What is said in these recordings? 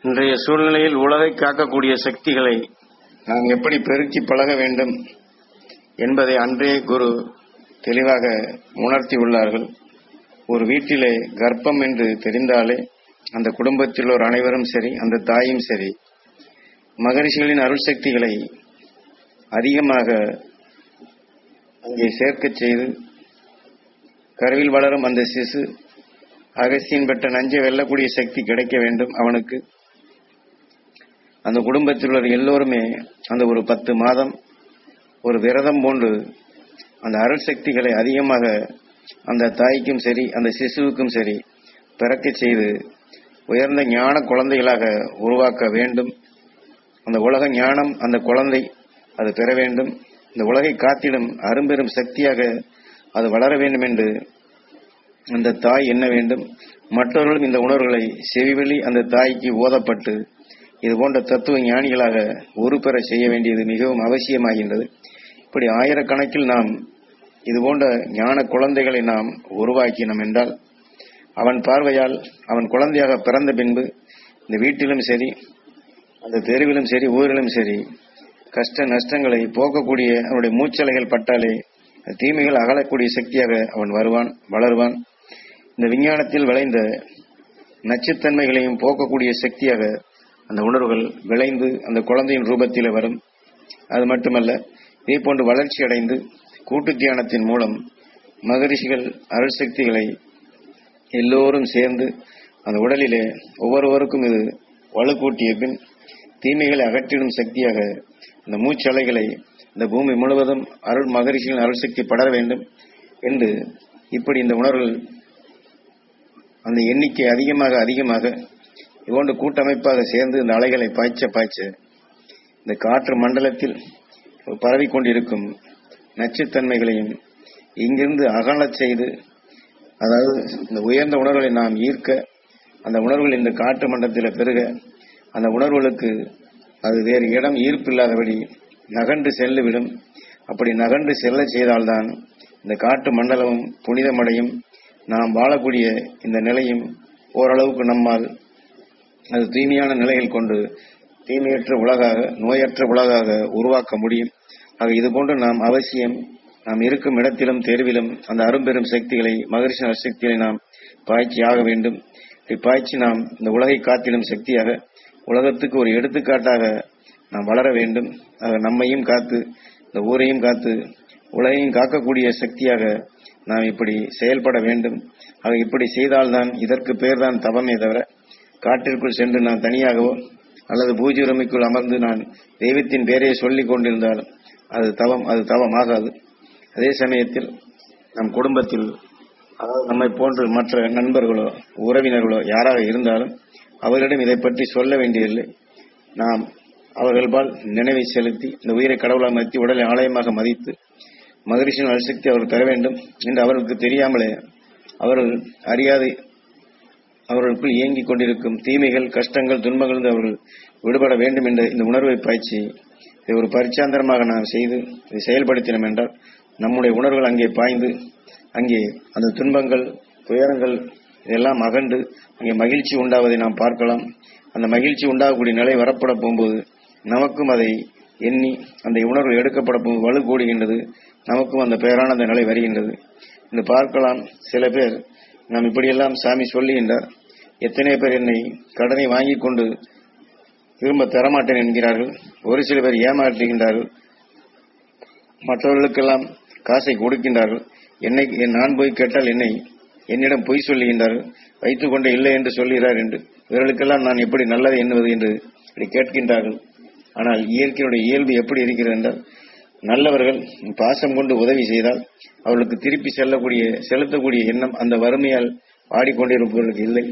இன்றைய சூழ்நிலையில் உலகை காக்கக்கூடிய சக்திகளை நாம் எப்படி பெருக்கி பழக வேண்டும் என்பதை அன்றைய குரு தெளிவாக உணர்த்தி உள்ளார்கள் ஒரு வீட்டிலே கர்ப்பம் என்று தெரிந்தாலே அந்த குடும்பத்தில் ஒரு அனைவரும் சரி அந்த தாயும் சரி மகரிஷிகளின் அருள் சக்திகளை அதிகமாக அங்கே சேர்க்கச் செய்து கருவில் வளரும் அந்த சிசு அகசியன் பெற்ற நஞ்சை வெல்லக்கூடிய சக்தி கிடைக்க வேண்டும் அவனுக்கு அந்த குடும்பத்தில் உள்ள எல்லோருமே அந்த ஒரு பத்து மாதம் ஒரு விரதம் போன்று அந்த அருள் சக்திகளை அதிகமாக அந்த தாய்க்கும் சரி அந்த சிசுவுக்கும் சரி பிறக்கச் செய்து உயர்ந்த ஞான குழந்தைகளாக உருவாக்க வேண்டும் அந்த உலக ஞானம் அந்த குழந்தை அது பெற வேண்டும் இந்த உலகை காத்திடும் அரும்பெரும் சக்தியாக அது வளர வேண்டும் என்று அந்த தாய் என்ன வேண்டும் மற்றவர்களும் இந்த உணர்வுகளை செவிவெளி அந்த தாய்க்கு ஓதப்பட்டு இது போன்ற தத்துவ ஞானிகளாக உருப்பெற செய்ய வேண்டியது மிகவும் அவசியமாகின்றது இப்படி ஆயிரக்கணக்கில் நாம் இது போன்ற ஞான குழந்தைகளை நாம் உருவாக்கினோம் என்றால் அவன் பார்வையால் அவன் குழந்தையாக பிறந்த பின்பு இந்த வீட்டிலும் சரி அந்த தெருவிலும் சரி ஊரிலும் சரி கஷ்ட நஷ்டங்களை போக்கக்கூடிய அவனுடைய மூச்சலைகள் பட்டாலே தீமைகள் அகலக்கூடிய சக்தியாக அவன் வருவான் வளருவான் இந்த விஞ்ஞானத்தில் விளைந்த நச்சுத்தன்மைகளையும் போக்கக்கூடிய சக்தியாக அந்த உணர்வுகள் விளைந்து அந்த குழந்தையின் ரூபத்தில் வரும் அது மட்டுமல்ல இதே போன்று வளர்ச்சி அடைந்து கூட்டு தியானத்தின் மூலம் மகரிஷிகள் அருள் சக்திகளை எல்லோரும் சேர்ந்து அந்த உடலிலே ஒவ்வொருவருக்கும் இது வலுக்கூட்டிய பின் தீமைகளை அகற்றிடும் சக்தியாக இந்த மூச்சலைகளை இந்த பூமி முழுவதும் அருள் மகரிஷிகளின் அருள் சக்தி படர வேண்டும் என்று இப்படி இந்த உணர்வுகள் அந்த எண்ணிக்கை அதிகமாக அதிகமாக இதுபோன்று கூட்டமைப்பாக சேர்ந்து இந்த அலைகளை பாய்ச்ச பாய்ச்ச இந்த காற்று மண்டலத்தில் பரவிக்கொண்டிருக்கும் நச்சுத்தன்மைகளையும் இங்கிருந்து அகலச் செய்து அதாவது இந்த உயர்ந்த உணர்வுகளை நாம் ஈர்க்க அந்த உணர்வுகள் இந்த காற்று மண்டலத்தில் பெருக அந்த உணர்வுகளுக்கு அது வேறு இடம் ஈர்ப்பில்லாதபடி நகன்று செல்லுவிடும் அப்படி நகன்று செல்ல செய்தால்தான் இந்த காற்று மண்டலமும் புனிதமடையும் நாம் வாழக்கூடிய இந்த நிலையும் ஓரளவுக்கு நம்மால் அது தூய்மையான நிலையில் கொண்டு தீமையற்ற உலகாக நோயற்ற உலகாக உருவாக்க முடியும் ஆக இதுபோன்று நாம் அவசியம் நாம் இருக்கும் இடத்திலும் தெருவிலும் அந்த அரும்பெரும் சக்திகளை மகரிஷி சக்திகளை நாம் பாய்ச்சி ஆக வேண்டும் இப்படி பாய்ச்சி நாம் இந்த உலகை காத்திடும் சக்தியாக உலகத்துக்கு ஒரு எடுத்துக்காட்டாக நாம் வளர வேண்டும் ஆக நம்மையும் காத்து இந்த ஊரையும் காத்து உலகையும் காக்கக்கூடிய சக்தியாக நாம் இப்படி செயல்பட வேண்டும் ஆக இப்படி செய்தால்தான் இதற்கு பேர் தான் தவமே தவிர காட்டிற்குள் சென்று நான் தனியாகவோ அல்லது பூஜை உரிமைக்குள் அமர்ந்து நான் தெய்வத்தின் பேரையை சொல்லிக் கொண்டிருந்தால் அது தவம் அது தவமாகாது அதே சமயத்தில் நம் குடும்பத்தில் அதாவது நம்மை போன்று மற்ற நண்பர்களோ உறவினர்களோ யாராக இருந்தாலும் அவர்களிடம் இதை பற்றி சொல்ல வேண்டியதில்லை நாம் அவர்கள்பால் நினைவை செலுத்தி இந்த உயிரை கடவுளாக மதித்து உடலை ஆலயமாக மதித்து மகரிஷின் அரிசக்தி அவர் பெற வேண்டும் என்று அவர்களுக்கு தெரியாமலே அவர்கள் அறியாதை அவர்களுக்குள் இயங்கிக் கொண்டிருக்கும் தீமைகள் கஷ்டங்கள் துன்பங்கள் அவர்கள் விடுபட வேண்டும் என்ற இந்த உணர்வை பாய்ச்சி இதை ஒரு பரிச்சாந்தரமாக நாம் செய்து இதை செயல்படுத்தினோம் என்றால் நம்முடைய உணர்வுகள் அங்கே பாய்ந்து அங்கே அந்த துன்பங்கள் துயரங்கள் இதெல்லாம் அகன்று அங்கே மகிழ்ச்சி உண்டாவதை நாம் பார்க்கலாம் அந்த மகிழ்ச்சி உண்டாகக்கூடிய நிலை வரப்பட போகும்போது நமக்கும் அதை எண்ணி அந்த உணர்வு எடுக்கப்பட போகும் வலு கூடுகின்றது நமக்கும் அந்த பேரானந்த நிலை வருகின்றது என்று பார்க்கலாம் சில பேர் நாம் இப்படியெல்லாம் சாமி சொல்லுகின்றார் எத்தனை பேர் என்னை கடனை வாங்கிக் கொண்டு திரும்ப தரமாட்டேன் என்கிறார்கள் ஒரு சில பேர் ஏமாற்றுகின்றார்கள் மற்றவர்களுக்கெல்லாம் காசை கொடுக்கின்றார்கள் என்னை நான் போய் கேட்டால் என்னை என்னிடம் பொய் சொல்லுகின்றார்கள் வைத்துக் கொண்டே இல்லை என்று சொல்கிறார் என்று இவர்களுக்கெல்லாம் நான் எப்படி நல்லது எண்ணுவது என்று இப்படி கேட்கின்றார்கள் ஆனால் இயற்கையுடைய இயல்பு எப்படி இருக்கிறது என்றால் நல்லவர்கள் பாசம் கொண்டு உதவி செய்தால் அவர்களுக்கு திருப்பி செல்லக்கூடிய செலுத்தக்கூடிய எண்ணம் அந்த வறுமையால் வாடிக்கொண்டிருப்பவர்களுக்கு இல்லை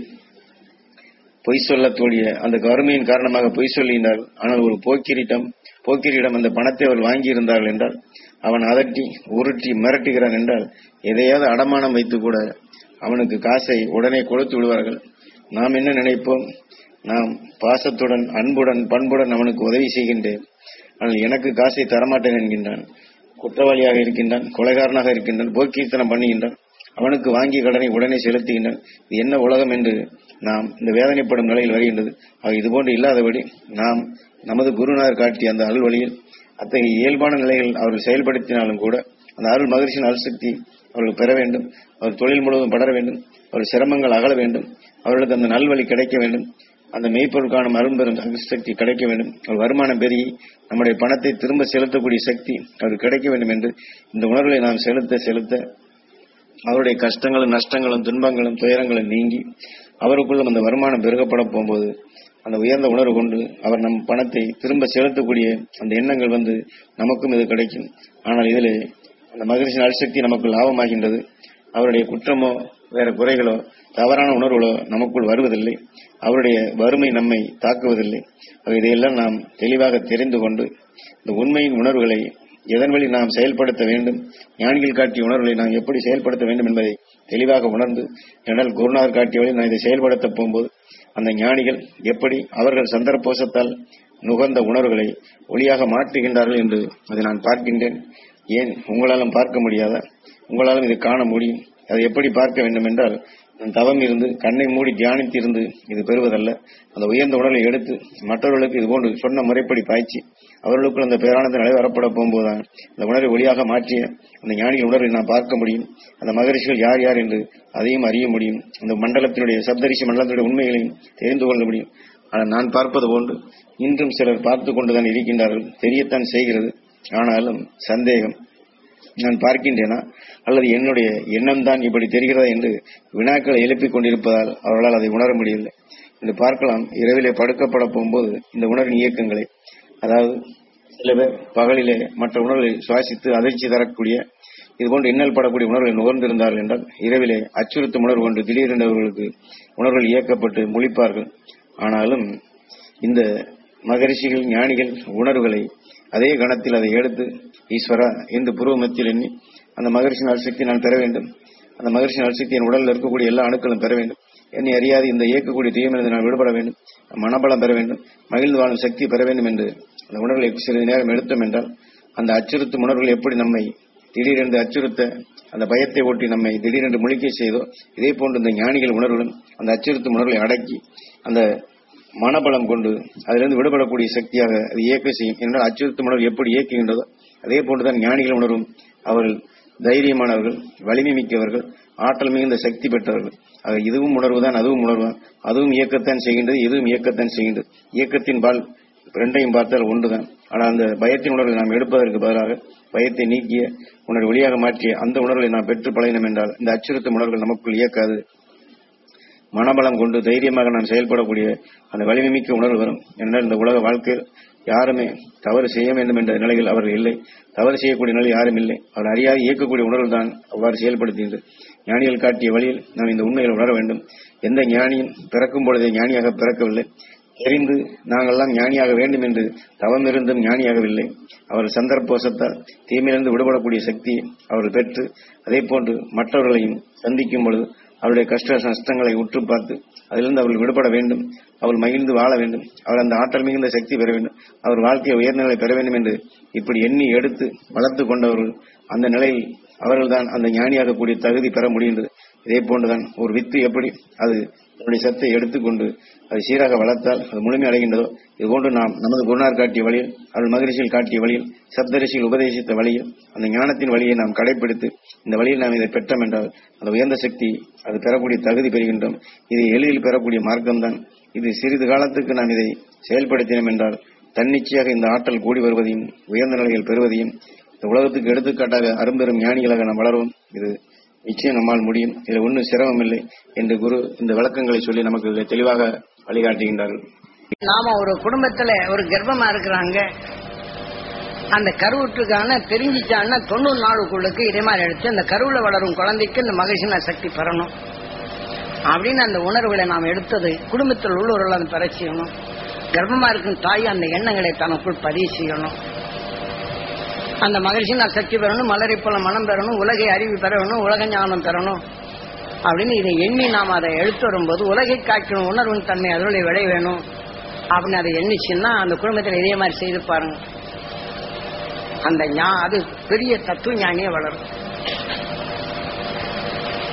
பொய் சொல்லக்கூடிய அந்த வறுமையின் காரணமாக பொய் சொல்லுகின்றார்கள் ஆனால் ஒரு போக்கிரிடம் போக்கிரியிடம் அந்த பணத்தை அவர் வாங்கியிருந்தார்கள் என்றால் அவன் அதட்டி உருட்டி மிரட்டுகிறான் என்றால் எதையாவது அடமானம் வைத்து கூட அவனுக்கு காசை உடனே கொடுத்து விடுவார்கள் நாம் என்ன நினைப்போம் நாம் பாசத்துடன் அன்புடன் பண்புடன் அவனுக்கு உதவி செய்கின்றேன் ஆனால் எனக்கு காசை தரமாட்டேன் என்கின்றான் குற்றவாளியாக இருக்கின்றான் கொலைகாரனாக இருக்கின்றான் போக்கீர்த்தனம் பண்ணுகின்றான் அவனுக்கு வாங்கிய கடனை உடனே செலுத்துகின்றன இது என்ன உலகம் என்று நாம் இந்த வேதனைப்படும் நிலையில் வருகின்றது ஆக இதுபோன்று இல்லாதபடி நாம் நமது குருநாதர் காட்டிய அந்த அருள் வழியில் அத்தகைய இயல்பான நிலையில் அவர்கள் செயல்படுத்தினாலும் கூட அந்த அருள் மகிழ்ச்சியின் அருள்சக்தி அவர்கள் பெற வேண்டும் அவர் தொழில் முழுவதும் படர வேண்டும் அவர் சிரமங்கள் அகல வேண்டும் அவர்களுக்கு அந்த நல்வழி கிடைக்க வேண்டும் அந்த மெய்ப்பொருள் காணும் அரும்பெரும் சக்தி கிடைக்க வேண்டும் அவர் வருமானம் பெருகி நம்முடைய பணத்தை திரும்ப செலுத்தக்கூடிய சக்தி அவருக்கு கிடைக்க வேண்டும் என்று இந்த உணர்வுகளை நாம் செலுத்த செலுத்த அவருடைய கஷ்டங்களும் நஷ்டங்களும் துன்பங்களும் துயரங்களும் நீங்கி அவருக்குள்ளும் அந்த வருமானம் பெருகப்பட போகும்போது அந்த உயர்ந்த உணர்வு கொண்டு அவர் நம் பணத்தை திரும்ப செலுத்தக்கூடிய அந்த எண்ணங்கள் வந்து நமக்கும் இது கிடைக்கும் ஆனால் இதிலே அந்த மகிழ்ச்சியின் அரிசக்தி நமக்கு லாபமாகின்றது அவருடைய குற்றமோ வேற குறைகளோ தவறான உணர்வுகளோ நமக்குள் வருவதில்லை அவருடைய வறுமை நம்மை தாக்குவதில்லை ஆக இதையெல்லாம் நாம் தெளிவாக தெரிந்து கொண்டு இந்த உண்மையின் உணர்வுகளை எதன் வழி நாம் செயல்படுத்த வேண்டும் ஞானிகள் காட்டிய உணர்வுகளை நாம் எப்படி செயல்படுத்த வேண்டும் என்பதை தெளிவாக உணர்ந்து என்னால் குருநாதர் காட்டிய வழி நான் இதை செயல்படுத்த போகும்போது அந்த ஞானிகள் எப்படி அவர்கள் சந்தர்ப்போசத்தால் நுகர்ந்த உணர்வுகளை ஒளியாக மாற்றுகின்றார்கள் என்று அதை நான் பார்க்கின்றேன் ஏன் உங்களாலும் பார்க்க முடியாதா உங்களாலும் இதை காண முடியும் அதை எப்படி பார்க்க வேண்டும் என்றால் தவம் இருந்து கண்ணை மூடி தியானித்து இருந்து இது பெறுவதல்ல அந்த உயர்ந்த உணர்வை எடுத்து மற்றவர்களுக்கு இது போன்று சொன்ன முறைப்படி பாய்ச்சி அவர்களுக்குள் அந்த பேரானந்த நிலை வரப்பட போகும்போதுதான் அந்த உணர்வை ஒளியாக மாற்றிய அந்த ஞானிகள் உணர்வை நாம் பார்க்க முடியும் அந்த மகரிஷிகள் யார் யார் என்று அதையும் அறிய முடியும் அந்த மண்டலத்தினுடைய சப்தரிஷி மண்டலத்தினுடைய உண்மைகளையும் தெரிந்து கொள்ள முடியும் ஆனால் நான் பார்ப்பது போன்று இன்றும் சிலர் பார்த்து கொண்டுதான் இருக்கின்றார்கள் தெரியத்தான் செய்கிறது ஆனாலும் சந்தேகம் நான் பார்க்கின்றேனா அல்லது என்னுடைய எண்ணம் தான் இப்படி தெரிகிறதா என்று வினாக்களை எழுப்பிக் கொண்டிருப்பதால் அவர்களால் அதை உணர முடியவில்லை என்று பார்க்கலாம் இரவிலே படுக்கப்பட போகும்போது இந்த உணர்வின் இயக்கங்களை அதாவது சில பேர் பகலிலே மற்ற உணர்வுகளை சுவாசித்து அதிர்ச்சி தரக்கூடிய இதுபோன்று இன்னல் படக்கூடிய உணர்வுகளை நுகர்ந்திருந்தார்கள் என்றால் இரவிலே அச்சுறுத்தும் உணர்வு கொண்டு திடீரென்று அவர்களுக்கு உணர்வுகள் இயக்கப்பட்டு முழிப்பார்கள் ஆனாலும் இந்த மகரிஷிகள் ஞானிகள் உணர்வுகளை அதே கணத்தில் அதை எடுத்து ஈஸ்வரா என்று புருவமத்தில் எண்ணி அந்த மகரிஷின் அரிசக்தி நான் பெற வேண்டும் அந்த மகரிஷின் அரிசக்தி என் உடலில் இருக்கக்கூடிய எல்லா அணுக்களும் பெற வேண்டும் என்னை அறியாது இந்த இயக்கக்கூடிய தீயமிருந்து நான் விடுபட வேண்டும் மனபலம் பெற வேண்டும் மகிழ்ந்து வாழும் சக்தி பெற வேண்டும் என்று அந்த உணர்வுகளை சிறிது நேரம் எடுத்தோம் என்றால் அந்த அச்சுறுத்தும் உணர்வுகள் எப்படி நம்மை திடீரென்று அச்சுறுத்த அந்த பயத்தை ஓட்டி நம்மை திடீரென்று முழிக்க செய்தோ இதே போன்று இந்த ஞானிகள் உணர்வுகளும் அந்த அச்சுறுத்தும் உணர்வுகளை அடக்கி அந்த மனபலம் கொண்டு அதிலிருந்து விடுபடக்கூடிய சக்தியாக அது இயக்க செய்யும் என்றால் அச்சுறுத்தும் உணர்வு எப்படி இயக்குகின்றதோ அதே போன்றுதான் ஞானிகள் உணர்வும் அவர்கள் தைரியமானவர்கள் வலிமை மிக்கவர்கள் ஆற்றல் மிகுந்த சக்தி பெற்றவர்கள் ஆக இதுவும் உணர்வுதான் அதுவும் உணர்வுதான் அதுவும் இயக்கத்தான் செய்கின்றது இதுவும் இயக்கத்தான் செய்கின்றது இயக்கத்தின் பால் ரெண்டையும் பார்த்தால் ஒன்றுதான் ஆனால் அந்த பயத்தின் உணர்வை நாம் எடுப்பதற்கு பதிலாக பயத்தை நீக்கிய உணர்வு வழியாக மாற்றிய அந்த உணர்வை நாம் பெற்று பழகினோம் என்றால் இந்த அச்சுறுத்தும் உணர்வுகள் நமக்குள் இயக்காது மனபலம் கொண்டு தைரியமாக நாம் செயல்படக்கூடிய அந்த வலிமை மிக்க உணர்வு வரும் என்றால் இந்த உலக வாழ்க்கையில் யாருமே தவறு செய்ய வேண்டும் என்ற நிலையில் அவர்கள் இல்லை தவறு செய்யக்கூடிய நிலை யாரும் இல்லை அவர் அறியாது இயக்கக்கூடிய உணர்வு தான் அவ்வாறு செயல்படுத்துகின்றது ஞானிகள் காட்டிய வழியில் நாம் இந்த உண்மைகளை உணர வேண்டும் எந்த ஞானியும் பிறக்கும் பொழுதே ஞானியாக பிறக்கவில்லை தெரிந்து நாங்கள்லாம் ஞானியாக வேண்டும் என்று தவம் இருந்தும் ஞானியாகவில்லை அவர் சந்தர்ப்போசத்தால் தீமையிலிருந்து விடுபடக்கூடிய சக்தியை அவர்கள் பெற்று அதே போன்று மற்றவர்களையும் சந்திக்கும் பொழுது அவருடைய கஷ்ட நஷ்டங்களை உற்று பார்த்து அதிலிருந்து அவர்கள் விடுபட வேண்டும் அவள் மகிழ்ந்து வாழ வேண்டும் அவர் அந்த ஆற்றல் மிகுந்த சக்தி பெற வேண்டும் அவர் வாழ்க்கையை உயர்நிலை பெற வேண்டும் என்று இப்படி எண்ணி எடுத்து வளர்த்து கொண்டவர்கள் அந்த நிலையில் அவர்கள்தான் அந்த ஞானியாக கூடிய தகுதி பெற முடிகின்றது இதே போன்றுதான் ஒரு வித்து எப்படி அது தன்னுடைய சத்தை எடுத்துக்கொண்டு அதை சீராக வளர்த்தால் அது முழுமை அடைகின்றதோ இதுபோன்று நாம் நமது குருநார் காட்டிய வழியில் அவள் மகிழ்ச்சியில் காட்டிய வழியில் சப்தரிசியில் உபதேசித்த வழியில் அந்த ஞானத்தின் வழியை நாம் கடைபிடித்து இந்த வழியில் நாம் இதை பெற்றோம் என்றால் அந்த உயர்ந்த சக்தி அது பெறக்கூடிய தகுதி பெறுகின்றோம் இது எளிதில் பெறக்கூடிய மார்க்கம்தான் இது சிறிது காலத்துக்கு நாம் இதை செயல்படுத்தினோம் என்றால் தன்னிச்சையாக இந்த ஆற்றல் கூடி வருவதையும் உயர்ந்த நிலைகள் பெறுவதையும் இந்த உலகத்துக்கு எடுத்துக்காட்டாக அரும்பெரும் ஞானிகளாக நாம் வளரும் இது நிச்சயம் நம்மால் முடியும் இதில் ஒன்றும் சிரமம் இல்லை என்று குரு இந்த விளக்கங்களை சொல்லி நமக்கு இதை தெளிவாக வழிகாட்டுகின்றார்கள் நாம ஒரு குடும்பத்துல ஒரு கர்ப்பமா இருக்கிறாங்க அந்த கருவுற்றுக்கான தெரிஞ்சிச்சான்னா தொண்ணூறு நாளுக்குள்ளுக்கு இதே மாதிரி எடுத்து அந்த கருவுல வளரும் குழந்தைக்கு இந்த மகிழ்ச்சின சக்தி பெறணும் அப்படின்னு அந்த உணர்வுகளை நாம் எடுத்தது குடும்பத்தில் உள்ளவர்கள் அதை பெற செய்யணும் கர்ப்பமா இருக்கும் தாய் அந்த எண்ணங்களை தனக்குள் பதிவு செய்யணும் அந்த மகிழ்ச்சினா சக்தி பெறணும் மலரை போல மனம் பெறணும் உலகை அறிவு பெறணும் உலக ஞானம் பெறணும் அப்படின்னு இதை எண்ணி நாம் அதை எடுத்து வரும்போது உலகை காக்கணும் உணர்வின் தன்மை அதனுடைய விடை வேணும் அப்படின்னு அதை எண்ணிச்சுன்னா அந்த குடும்பத்தில் இதே மாதிரி செய்து பாருங்க அந்த ஞா அது பெரிய தத்துவ ஞானியே வளரும்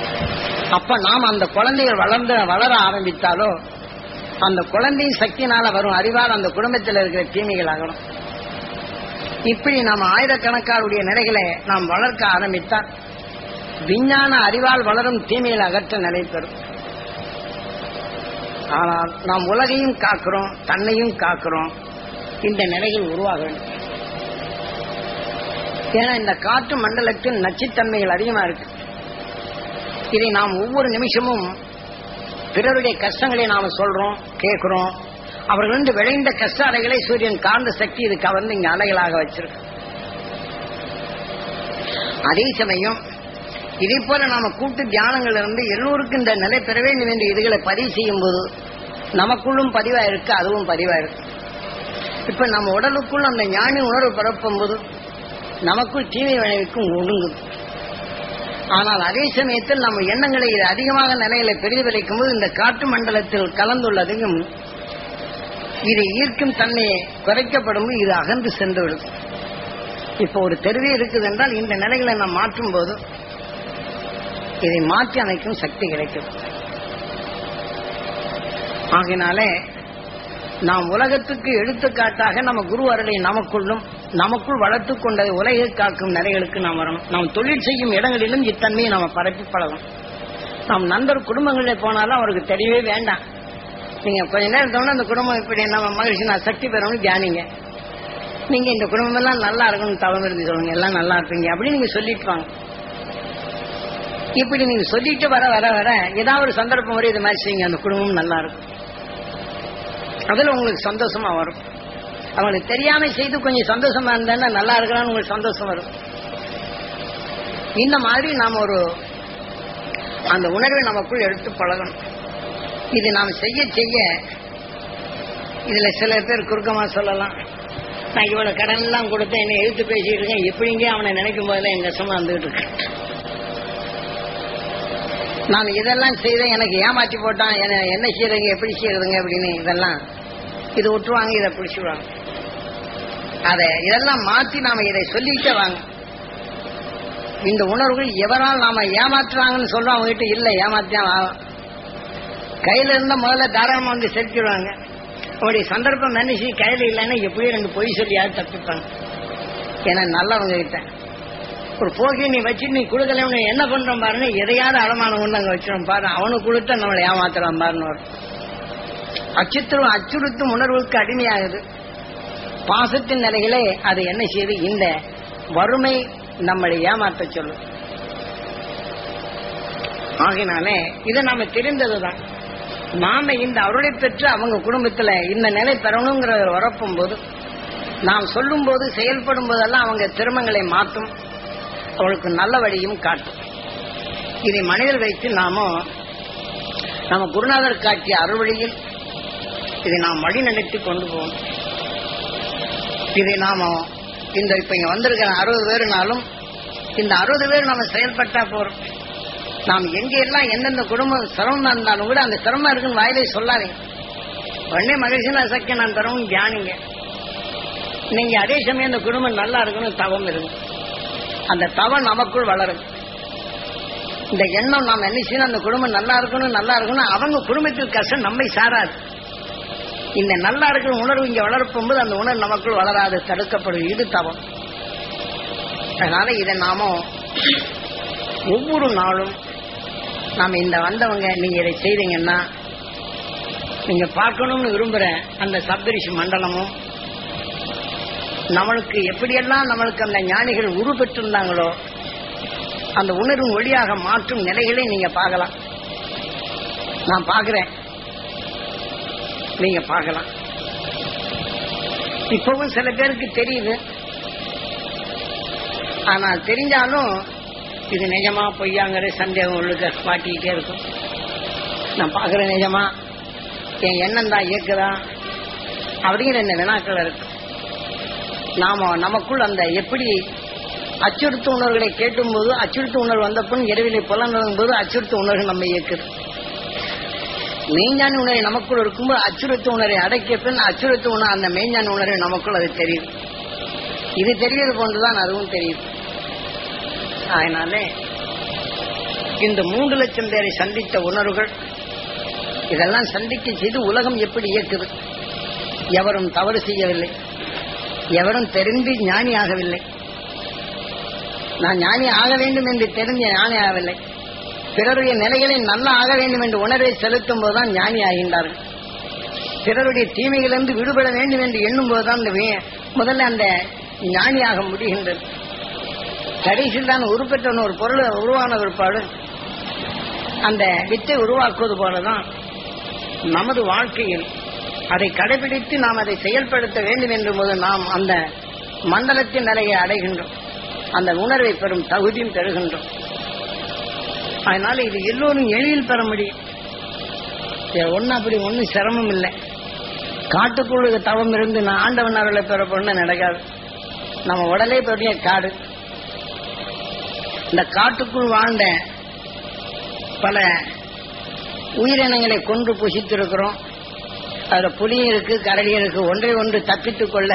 அப்ப நாம் அந்த குழந்தைகள் வளர்ந்து வளர ஆரம்பித்தாலோ அந்த குழந்தையின் சக்தியினால வரும் அறிவால் அந்த குடும்பத்தில் இருக்கிற தீமைகள் ஆகணும் இப்படி நாம் ஆயிரக்கணக்காருடைய நிலைகளை நாம் வளர்க்க ஆரம்பித்தால் விஞ்ஞான அறிவால் வளரும் தீமைகளை அகற்ற நிலை பெறும் ஆனால் நாம் உலகையும் காக்கிறோம் தன்னையும் காக்கிறோம் இந்த நிலைகள் உருவாக வேண்டும் ஏன்னா இந்த காற்று மண்டலத்தில் நச்சுத்தன்மைகள் அதிகமா இருக்கு இதை நாம் ஒவ்வொரு நிமிஷமும் பிறருடைய கஷ்டங்களை நாம சொல்றோம் கேட்கிறோம் அவர்களிருந்து விளைந்த கஷ்ட அலைகளை சூரியன் காந்த சக்தி இது கவர்ந்து இங்க அலைகளாக வச்சிருக்கு அதே சமயம் இதே போல நாம கூட்டு தியானங்கள் இருந்து எல்லோருக்கும் இந்த நிலை பெற வேண்டும் என்று இதுகளை பதிவு செய்யும் போது நமக்குள்ளும் பதிவா இருக்கு அதுவும் பதிவா இருக்கு இப்ப நம்ம உடலுக்குள் அந்த ஞானி உணர்வு பரப்பும் போது நமக்குள் தீமை விளைவிக்கும் ஒழுங்குது ஆனால் அதே சமயத்தில் நம்ம எண்ணங்களை இது அதிகமாக நிலையில பிரதிபலிக்கும் போது இந்த காற்று மண்டலத்தில் கலந்துள்ளதையும் இதை ஈர்க்கும் தன்மையை குறைக்கப்படும் போது இது அகன்று சென்று விடும் இப்போ ஒரு தெருவே இருக்குது என்றால் இந்த நிலைகளை நாம் மாற்றும் போது இதை மாற்றி அமைக்கும் சக்தி கிடைக்கும் ஆகினாலே நாம் உலகத்துக்கு எடுத்துக்காட்டாக நம்ம குரு அருளை நமக்குள்ளும் நமக்குள் வளர்த்து கொண்ட உலகை காக்கும் நிலைகளுக்கு நாம் வரணும் நாம் தொழில் செய்யும் இடங்களிலும் இத்தன்மையை நாம பரப்பி பழகணும் நாம் நண்பர் குடும்பங்களில் போனாலும் அவருக்கு தெரியவே வேண்டாம் நீங்க கொஞ்ச நேரம் தோணும் அந்த குடும்பம் இப்படி நம்ம மகிழ்ச்சி நான் சக்தி பெறணும்னு தியானிங்க நீங்க இந்த குடும்பம் எல்லாம் நல்லா இருக்கணும் தவம் இருந்து சொல்லுங்க எல்லாம் நல்லா இருப்பீங்க அப்படி நீங்க சொல்லிட்டு வாங்க இப்படி நீங்க சொல்லிட்டு வர வர வர ஏதாவது ஒரு சந்தர்ப்பம் வரை இது மாதிரி செய்யுங்க அந்த குடும்பம் நல்லா இருக்கும் அதுல உங்களுக்கு சந்தோஷமா வரும் அவங்களுக்கு தெரியாம செய்து கொஞ்சம் சந்தோஷமா இருந்தா நல்லா இருக்கிறான்னு உங்களுக்கு சந்தோஷம் வரும் இந்த மாதிரி நாம ஒரு அந்த உணர்வை நமக்குள் எடுத்து பழகணும் இது நாம் செய்ய செய்ய இதுல சில பேர் குறுக்கமா சொல்லலாம் நான் இவ்வளவு கடன் எல்லாம் கொடுத்தேன் என்ன எழுத்து பேசிட்டு இருக்கேன் எப்படிங்க அவனை நினைக்கும் போதெல்லாம் என் கஷ்டமா வந்துகிட்டு இருக்கேன் நான் இதெல்லாம் செய்தேன் எனக்கு ஏமாற்றி போட்டான் என்ன என்ன செய்யறதுங்க எப்படி செய்யறதுங்க அப்படின்னு இதெல்லாம் இது விட்டுருவாங்க இதை பிடிச்சிடுவாங்க அத இதெல்லாம் மாத்தி நாம இதை சொல்லிட்டே வாங்க இந்த உணர்வுகள் எவரால் நாம ஏமாற்றுறாங்கன்னு சொல்றோம் அவங்க கிட்ட இல்ல ஏமாத்தியான் ஆகும் கையில இருந்தா முதல்ல தாராளமா வந்து செலுத்திடுவாங்க அவருடைய சந்தர்ப்பம் நினைச்சு கையில இல்லைன்னா எப்படியும் ரெண்டு பொய் சொல்லியாவது தப்பிப்பாங்க ஏன்னா நல்லவங்க கிட்ட ஒரு போக்கி நீ வச்சு நீ கொடுக்கல என்ன பண்றோம் பாருன்னு எதையாவது அடமானம் கொண்டு அங்க வச்சிடும் பாரு அவனுக்கு கொடுத்தா நம்மளை ஏமாத்துறான் பாருன்னு வரும் அச்சுறுத்தும் அச்சுறுத்தும் உணர்வுக்கு அடிமையாகுது பாசத்தின் நிலைகளே அது என்ன செய்யுது இந்த வறுமை நம்மளை ஏமாற்ற சொல்லும் ஆகினாலே இதை நாம தெரிந்ததுதான் நாம இந்த அருளை பெற்று அவங்க குடும்பத்துல இந்த நிலை பெறணுங்கிற வரப்பும் போது நாம் சொல்லும் போது செயல்படும் போதெல்லாம் அவங்க திருமங்களை மாற்றும் அவளுக்கு நல்ல வழியும் காட்டும் இதை மனிதர் வைத்து நாம நம்ம குருநாதர் காட்டிய அறுவழியில் இதை நாம் வழி நடத்தி கொண்டு போவோம் இதை நாம இந்த இப்ப இங்க வந்திருக்கிற அறுபது பேருனாலும் இந்த அறுபது பேர் நம்ம செயல்பட்டா போறோம் நாம் எங்க எல்லாம் எந்தெந்த குடும்பம் சிரமமா இருந்தாலும் கூட அந்த சிரமம் இருக்குன்னு வாயிலே சொல்லாதீங்க உடனே மகிழ்ச்சினா சக்தி நான் தரவும் தியானிங்க நீங்க அதே சமயம் அந்த குடும்பம் நல்லா இருக்கணும் தவம் இருக்கும் அந்த தவம் நமக்குள் வளரும் இந்த எண்ணம் நாம் என்ன செய்யணும் அந்த குடும்பம் நல்லா இருக்கணும் நல்லா இருக்கணும் அவங்க குடும்பத்தில் கஷ்டம் நம்மை சாராது இந்த நல்லா இருக்கிற உணர்வு இங்க வளர்ப்பும் போது அந்த உணர்வு நமக்குள் வளராது தடுக்கப்படும் இது தவம் அதனால இதை நாம ஒவ்வொரு நாளும் நாம இந்த வந்தவங்க நீங்க இதை செய்தீங்கன்னா நீங்க பார்க்கணும்னு விரும்புற அந்த சப்தரிஷி மண்டலமும் நம்மளுக்கு எப்படியெல்லாம் நம்மளுக்கு அந்த ஞானிகள் உரு பெற்றிருந்தாங்களோ அந்த உணர்வின் ஒளியாக மாற்றும் நிலைகளை நீங்க பார்க்கலாம் நான் பார்க்கிறேன் நீங்க பார்க்கலாம் இப்பவும் சில பேருக்கு தெரியுது ஆனா தெரிஞ்சாலும் இது நிஜமா பொய்யாங்கிற சந்தேகம் உள்ளுக்க மாட்டிக்கிட்டே இருக்கும் நான் பார்க்கிறேன் நிஜமா என் எண்ணம் தான் இயக்குதா அப்படிங்கிற இந்த வினாக்கள் இருக்கு நாம நமக்குள் அந்த எப்படி அச்சுறுத்து உணர்வுகளை கேட்டும் போது அச்சுறுத்து உணர்வு வந்த பின் இரவிலை புலன் போது அச்சுறுத்து உணர்வு நம்ம இயக்குது மெய்ஞானி உணர்வை நமக்குள் இருக்கும்போது அச்சுறுத்து உணர்வை அடக்கிய பின் அச்சுறுத்து உணர்வு அந்த மெய்ஞானி உணர்வு நமக்குள் அது தெரியுது இது தெரியுது போன்றுதான் அதுவும் தெரியுது அதனால இந்த மூன்று லட்சம் பேரை சந்தித்த உணர்வுகள் இதெல்லாம் சந்திக்க செய்து உலகம் எப்படி இயக்குது எவரும் தவறு செய்யவில்லை எவரும் தெரிந்து ஞானி ஆகவில்லை நான் ஞானி ஆக வேண்டும் என்று தெரிஞ்ச ஞானி ஆகவில்லை பிறருடைய நிலைகளை நல்லா ஆக வேண்டும் என்று உணர்வை செலுத்தும் போதுதான் ஞானி ஆகின்றார்கள் பிறருடைய தீமைகளிலிருந்து விடுபட வேண்டும் என்று எண்ணும் போதுதான் அந்த வே- முதல்ல அந்த ஞானியாக முடிகின்றது கடைசியில் தான் உருப்பெற்ற ஒரு பொருள் உருவான பிற்பாடு அந்த வித்தை உருவாக்குவது போலதான் நமது வாழ்க்கையில் அதை கடைபிடித்து நாம் அதை செயல்படுத்த வேண்டும் என்ற போது நாம் அந்த மண்டலத்தின் நிலையை அடைகின்றோம் அந்த உணர்வை பெறும் தகுதியும் பெறுகின்றோம் அதனால இது எல்லோரும் எளிதில் பெற முடியும் ஒன்னும் அப்படி ஒன்றும் சிரமம் இல்லை காட்டுக்குள்ள தவம் இருந்து நான் ஆண்டவன் அருளை பெற பொண்ணு நடக்காது நம்ம உடலே பெரிய காடு இந்த காட்டுக்குள் வாழ்ந்த பல உயிரினங்களை கொன்று புசித்திருக்கிறோம் அதுல புலியும் இருக்கு கரடியும் இருக்கு ஒன்றை ஒன்று தப்பித்துக் கொள்ள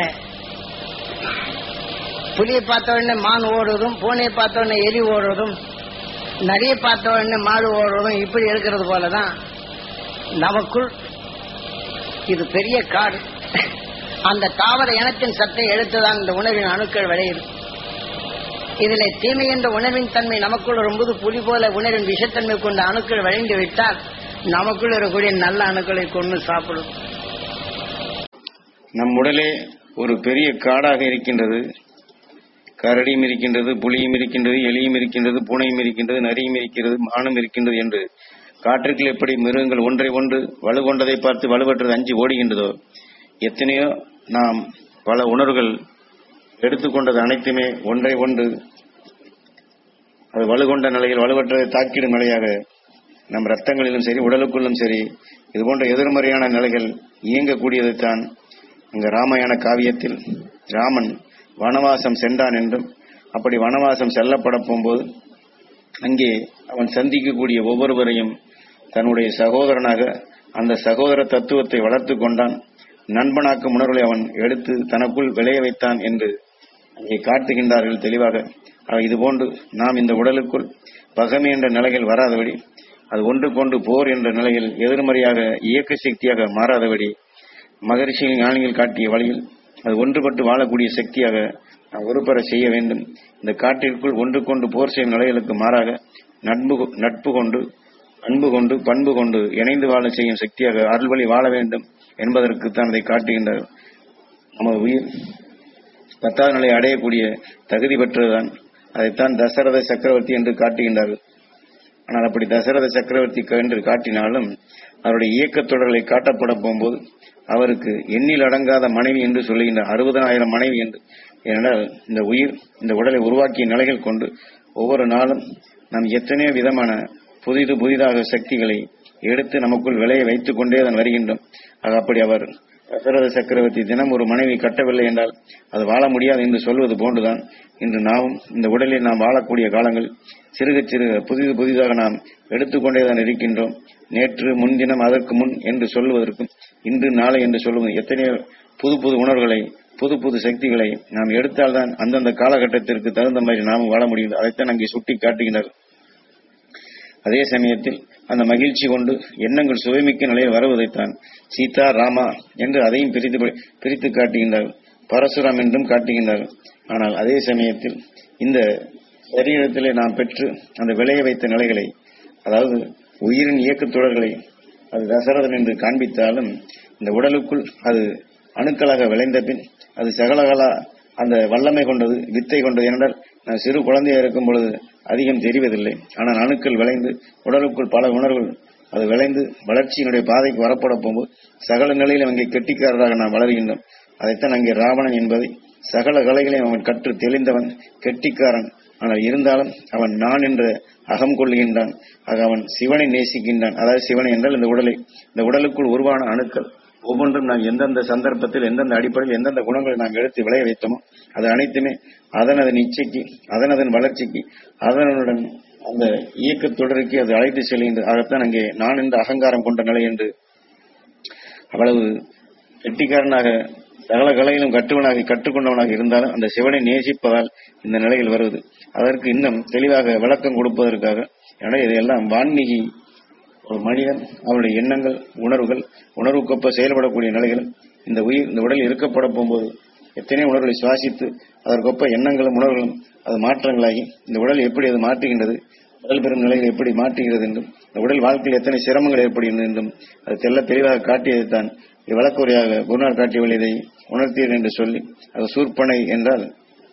புலியை பார்த்த உடனே மான் ஓடுறதும் பூனையை பார்த்த உடனே எலி ஓடுறதும் நரியை பார்த்த உடனே மாடு ஓடுறதும் இப்படி இருக்கிறது போலதான் நமக்குள் இது பெரிய காடு அந்த தாவர இனத்தின் சத்தை எடுத்துதான் இந்த உணவின் அணுக்கள் விளையுது இதிலே தீமை என்ற உணவின் தன்மை நமக்குள் வரும்போது புலி போல உணவின் விஷத்தன்மை கொண்ட அணுக்கள் விளைந்து விட்டால் நமக்குள் இருக்கக்கூடிய நல்ல அணுக்களை கொண்டு சாப்பிடும் நம் உடலே ஒரு பெரிய காடாக இருக்கின்றது கரடியும் இருக்கின்றது புலியும் இருக்கின்றது எலியும் இருக்கின்றது பூனையும் இருக்கின்றது நரியும் இருக்கிறது மானும் இருக்கின்றது என்று காற்றுக்குள் எப்படி மிருகங்கள் ஒன்றை ஒன்று வலுகொண்டதை பார்த்து வலுவற்றது அஞ்சு ஓடுகின்றதோ எத்தனையோ நாம் பல உணர்வுகள் எடுத்துக்கொண்டது அனைத்துமே ஒன்றை ஒன்று அது வலுகொண்ட நிலையில் வலுவற்றதை தாக்கிடும் நிலையாக நம் ரத்தங்களிலும் சரி உடலுக்குள்ளும் சரி இது போன்ற எதிர்மறையான நிலைகள் இயங்கக்கூடியதைத்தான் இங்க ராமாயண காவியத்தில் ராமன் வனவாசம் சென்றான் என்றும் அப்படி வனவாசம் செல்லப்பட போகும்போது அங்கே அவன் சந்திக்கக்கூடிய ஒவ்வொருவரையும் தன்னுடைய சகோதரனாக அந்த சகோதர தத்துவத்தை வளர்த்து கொண்டான் நண்பனாக்கும் உணர்வுகளை அவன் எடுத்து தனக்குள் விளைய வைத்தான் என்று அங்கே காட்டுகின்றார்கள் தெளிவாக ஆக இதுபோன்று நாம் இந்த உடலுக்குள் பகமை என்ற நிலையில் வராதபடி அது ஒன்றுக்கொண்டு போர் என்ற நிலையில் எதிர்மறையாக இயக்க சக்தியாக மாறாதபடி மகரிஷியின் ஞானிகள் காட்டிய வழியில் அது ஒன்றுபட்டு வாழக்கூடிய சக்தியாக நாம் ஒருபெற செய்ய வேண்டும் இந்த காட்டிற்குள் ஒன்றுக்கொண்டு போர் செய்யும் நிலைகளுக்கு மாறாக நட்பு கொ- நட்பு கொண்டு அன்பு கொண்டு பண்பு கொண்டு இணைந்து வாழ செய்யும் சக்தியாக அருள்வழி வாழ வேண்டும் என்பதற்குத்தான் அதை காட்டுகின்றார் நமது உயிர் பத்தாவது நிலை அடையக்கூடிய தகுதி பெற்றதுதான் அதைத்தான் தசரத சக்கரவர்த்தி என்று காட்டுகின்றார்கள் ஆனால் அப்படி தசரத சக்கரவர்த்தி என்று காட்டினாலும் அவருடைய இயக்கத் தொடர்களை காட்டப்பட போகும்போது அவருக்கு எண்ணில் அடங்காத மனைவி என்று சொல்லுகின்ற அறுபதனாயிரம் மனைவி என்று ஏனென்றால் இந்த உயிர் இந்த உடலை உருவாக்கிய நிலைகள் கொண்டு ஒவ்வொரு நாளும் நாம் எத்தனையோ விதமான புதிது புதிதாக சக்திகளை எடுத்து நமக்குள் விளைய வைத்துக் கொண்டே தான் வருகின்றோம் ஆக அப்படி அவர் தசரத சக்கரவர்த்தி தினம் ஒரு மனைவி கட்டவில்லை என்றால் அது வாழ முடியாது என்று சொல்வது போன்றுதான் இன்று நாமும் இந்த உடலில் நாம் வாழக்கூடிய காலங்கள் சிறுக சிறுக புதிது புதிதாக நாம் எடுத்துக்கொண்டே தான் இருக்கின்றோம் நேற்று முன்தினம் அதற்கு முன் என்று சொல்லுவதற்கும் இன்று நாளை என்று சொல்லுவது எத்தனையோ புது புது உணர்வுகளை புது புது சக்திகளை நாம் எடுத்தால்தான் அந்தந்த காலகட்டத்திற்கு தகுந்த மாதிரி நாமும் வாழ முடியும் அதைத்தான் அங்கே சுட்டி காட்டுகின்றனர் அதே சமயத்தில் அந்த மகிழ்ச்சி கொண்டு எண்ணங்கள் சுவைமிக்க நிலையில் வருவதைத்தான் சீதா ராமா என்று அதையும் பிரித்து பிரித்து காட்டுகின்றார் பரசுராம் என்றும் காட்டுகின்றார் ஆனால் அதே சமயத்தில் இந்த சரீரத்திலே நாம் பெற்று அந்த விளைய வைத்த நிலைகளை அதாவது உயிரின் இயக்கத் தொடர்களை அது தசரதன் என்று காண்பித்தாலும் இந்த உடலுக்குள் அது அணுக்களாக விளைந்த பின் அது சகலகலா அந்த வல்லமை கொண்டது வித்தை கொண்டது என்றால் நான் சிறு குழந்தையா இருக்கும் பொழுது அதிகம் தெரிவதில்லை ஆனால் அணுக்கள் விளைந்து உடலுக்குள் பல உணர்வுகள் அது விளைந்து வளர்ச்சியினுடைய பாதைக்கு வரப்பட போகும்போது சகல நிலையிலும் அங்கே கெட்டிக்காரராக நாம் வளர்கின்றோம் அதைத்தான் அங்கே ராவணன் என்பதை சகல கலைகளையும் அவன் கற்று தெளிந்தவன் கெட்டிக்காரன் ஆனால் இருந்தாலும் அவன் நான் என்ற அகம் கொள்கின்றான் ஆக அவன் சிவனை நேசிக்கின்றான் அதாவது சிவனை என்றால் இந்த உடலை இந்த உடலுக்குள் உருவான அணுக்கள் ஒவ்வொன்றும் நாம் எந்தெந்த சந்தர்ப்பத்தில் எந்தெந்த அடிப்படையில் எந்தெந்த குணங்களை நாம் எடுத்து விளைய வைத்தோமோ அது அனைத்துமே அதனதன் இச்சைக்கு அதனதன் வளர்ச்சிக்கு அதனுடன் அந்த இயக்கத் தொடருக்கு அது அழைத்து செல்கின்றது ஆகத்தான் அங்கே நான் என்ற அகங்காரம் கொண்ட நிலை என்று அவ்வளவு கெட்டிக்காரனாக சகல கலையிலும் கட்டுவனாக கற்றுக்கொண்டவனாக இருந்தாலும் அந்த சிவனை நேசிப்பதால் இந்த நிலையில் வருவது அதற்கு இன்னும் தெளிவாக விளக்கம் கொடுப்பதற்காக எனவே இதையெல்லாம் வான்மீகி ஒரு மனிதன் அவருடைய எண்ணங்கள் உணர்வுகள் உணர்வுக்கொப்ப செயல்படக்கூடிய நிலைகளும் இந்த உயிர் இந்த உடல் இருக்கப்பட போகும்போது எத்தனை உணர்வுகளை சுவாசித்து அதற்கொப்ப எண்ணங்களும் உணர்வுகளும் அது மாற்றங்களாகி இந்த உடல் எப்படி அது மாற்றுகின்றது உடல் பெறும் நிலையில் எப்படி மாற்றுகிறது என்றும் இந்த உடல் வாழ்க்கையில் எத்தனை சிரமங்கள் ஏற்படுகிறது என்றும் அது தெல்ல தெளிவாக காட்டியதைத்தான் விளக்குறையாக குருநாள் காட்டியவள் இதை உணர்த்தீர் என்று சொல்லி அது சூர்பனை என்றால்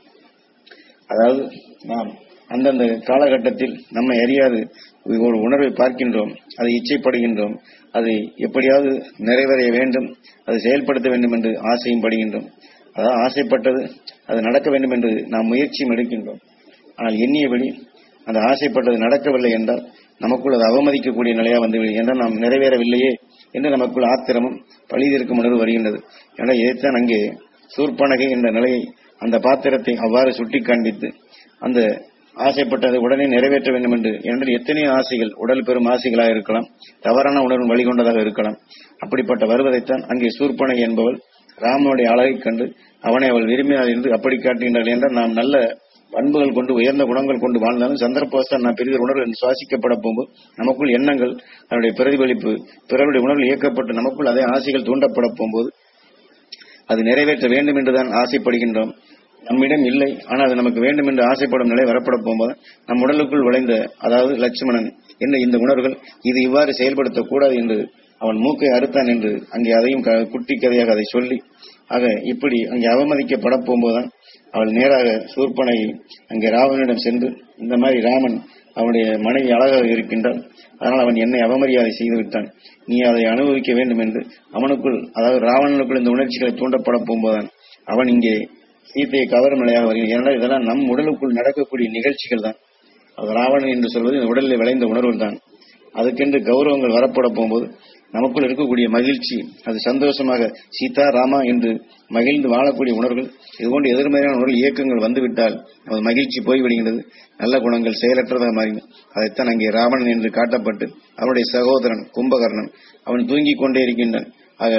அதாவது நாம் அந்தந்த காலகட்டத்தில் நம்மை அறியாது ஒரு உணர்வை பார்க்கின்றோம் அதை இச்சைப்படுகின்றோம் அதை எப்படியாவது நிறைவேற வேண்டும் அதை செயல்படுத்த வேண்டும் என்று ஆசையும் படுகின்றோம் அதாவது ஆசைப்பட்டது அது நடக்க வேண்டும் என்று நாம் முயற்சியும் எடுக்கின்றோம் ஆனால் எண்ணியபடி அந்த ஆசைப்பட்டது நடக்கவில்லை என்றால் நமக்குள் அது அவமதிக்கக்கூடிய நிலையா வந்துவிடும் என்றால் நாம் நிறைவேறவில்லையே என்று நமக்குள் ஆத்திரமும் பழிதீர்க்கும் உணர்வு வருகின்றது எனவே இதைத்தான் அங்கே சூர்பனகை என்ற நிலையை அந்த பாத்திரத்தை அவ்வாறு சுட்டி காண்பித்து அந்த ஆசைப்பட்டதை உடனே நிறைவேற்ற வேண்டும் என்று என்று எத்தனையோ ஆசைகள் உடல் பெறும் ஆசைகளாக இருக்கலாம் தவறான உணர்வு வழிகொண்டதாக இருக்கலாம் அப்படிப்பட்ட வருவதைத்தான் அங்கே சூர்பனகை என்பவள் ராமனுடைய அழகைக் கண்டு அவனை அவள் விரும்பினாள் என்று அப்படி காட்டுகின்றாள் என்றால் நாம் நல்ல பண்புகள் கொண்டு உயர்ந்த குணங்கள் கொண்டு வாழ்ந்தாலும் சந்தர்ப்பவஸ்தான் நாம் பெரிய உணர்வு என்று சுவாசிக்கப்பட போகும்போது நமக்குள் எண்ணங்கள் அதனுடைய பிரதிபலிப்பு பிறருடைய உணர்வு இயக்கப்பட்டு நமக்குள் அதே ஆசைகள் தூண்டப்பட போகும்போது அது நிறைவேற்ற வேண்டும் என்றுதான் ஆசைப்படுகின்றோம் நம்மிடம் இல்லை ஆனால் அது நமக்கு வேண்டும் என்று ஆசைப்படும் நிலை வரப்பட போகும்போது நம் உடலுக்குள் விளைந்த அதாவது லட்சுமணன் என்ற இந்த உணர்வுகள் இது இவ்வாறு செயல்படுத்தக்கூடாது என்று அவன் மூக்கை அறுத்தான் என்று அங்கே அதையும் க- குட்டி கதையாக அதை சொல்லி ஆக இப்படி அங்கே அவமதிக்கப்பட போகும்போதுதான் அவள் நேராக சூர்பனை அங்கே ராவணனிடம் சென்று இந்த மாதிரி ராமன் அவனுடைய மனைவி அழகாக இருக்கின்றாள் அதனால் அவன் என்னை அவமரியாதை செய்து விட்டான் நீ அதை அனுபவிக்க வேண்டும் என்று அவனுக்குள் அதாவது ராவணனுக்குள் இந்த உணர்ச்சிகளை தூண்டப்பட போகும்போதுதான் அவன் இங்கே சீத்தையை கவரும் நிலையாக வருகிறான் ஏனென்றால் இதெல்லாம் நம் உடலுக்குள் நடக்கக்கூடிய நிகழ்ச்சிகள் தான் அது ராவணன் என்று சொல்வது இந்த உடலில் விளைந்த உணர்வுகள் தான் அதுக்கென்று கௌரவங்கள் வரப்பட போகும்போது நமக்குள் இருக்கக்கூடிய மகிழ்ச்சி அது சந்தோஷமாக சீதா ராமா என்று மகிழ்ந்து வாழக்கூடிய உணர்வுகள் இதுபோன்ற எதிர்மறையான உணர்வு இயக்கங்கள் வந்துவிட்டால் நமது மகிழ்ச்சி போய்விடுகின்றது நல்ல குணங்கள் செயலற்றதாக மாறின அதைத்தான் அங்கே ராவணன் என்று காட்டப்பட்டு அவனுடைய சகோதரன் கும்பகர்ணன் அவன் தூங்கிக் கொண்டே இருக்கின்றான் ஆக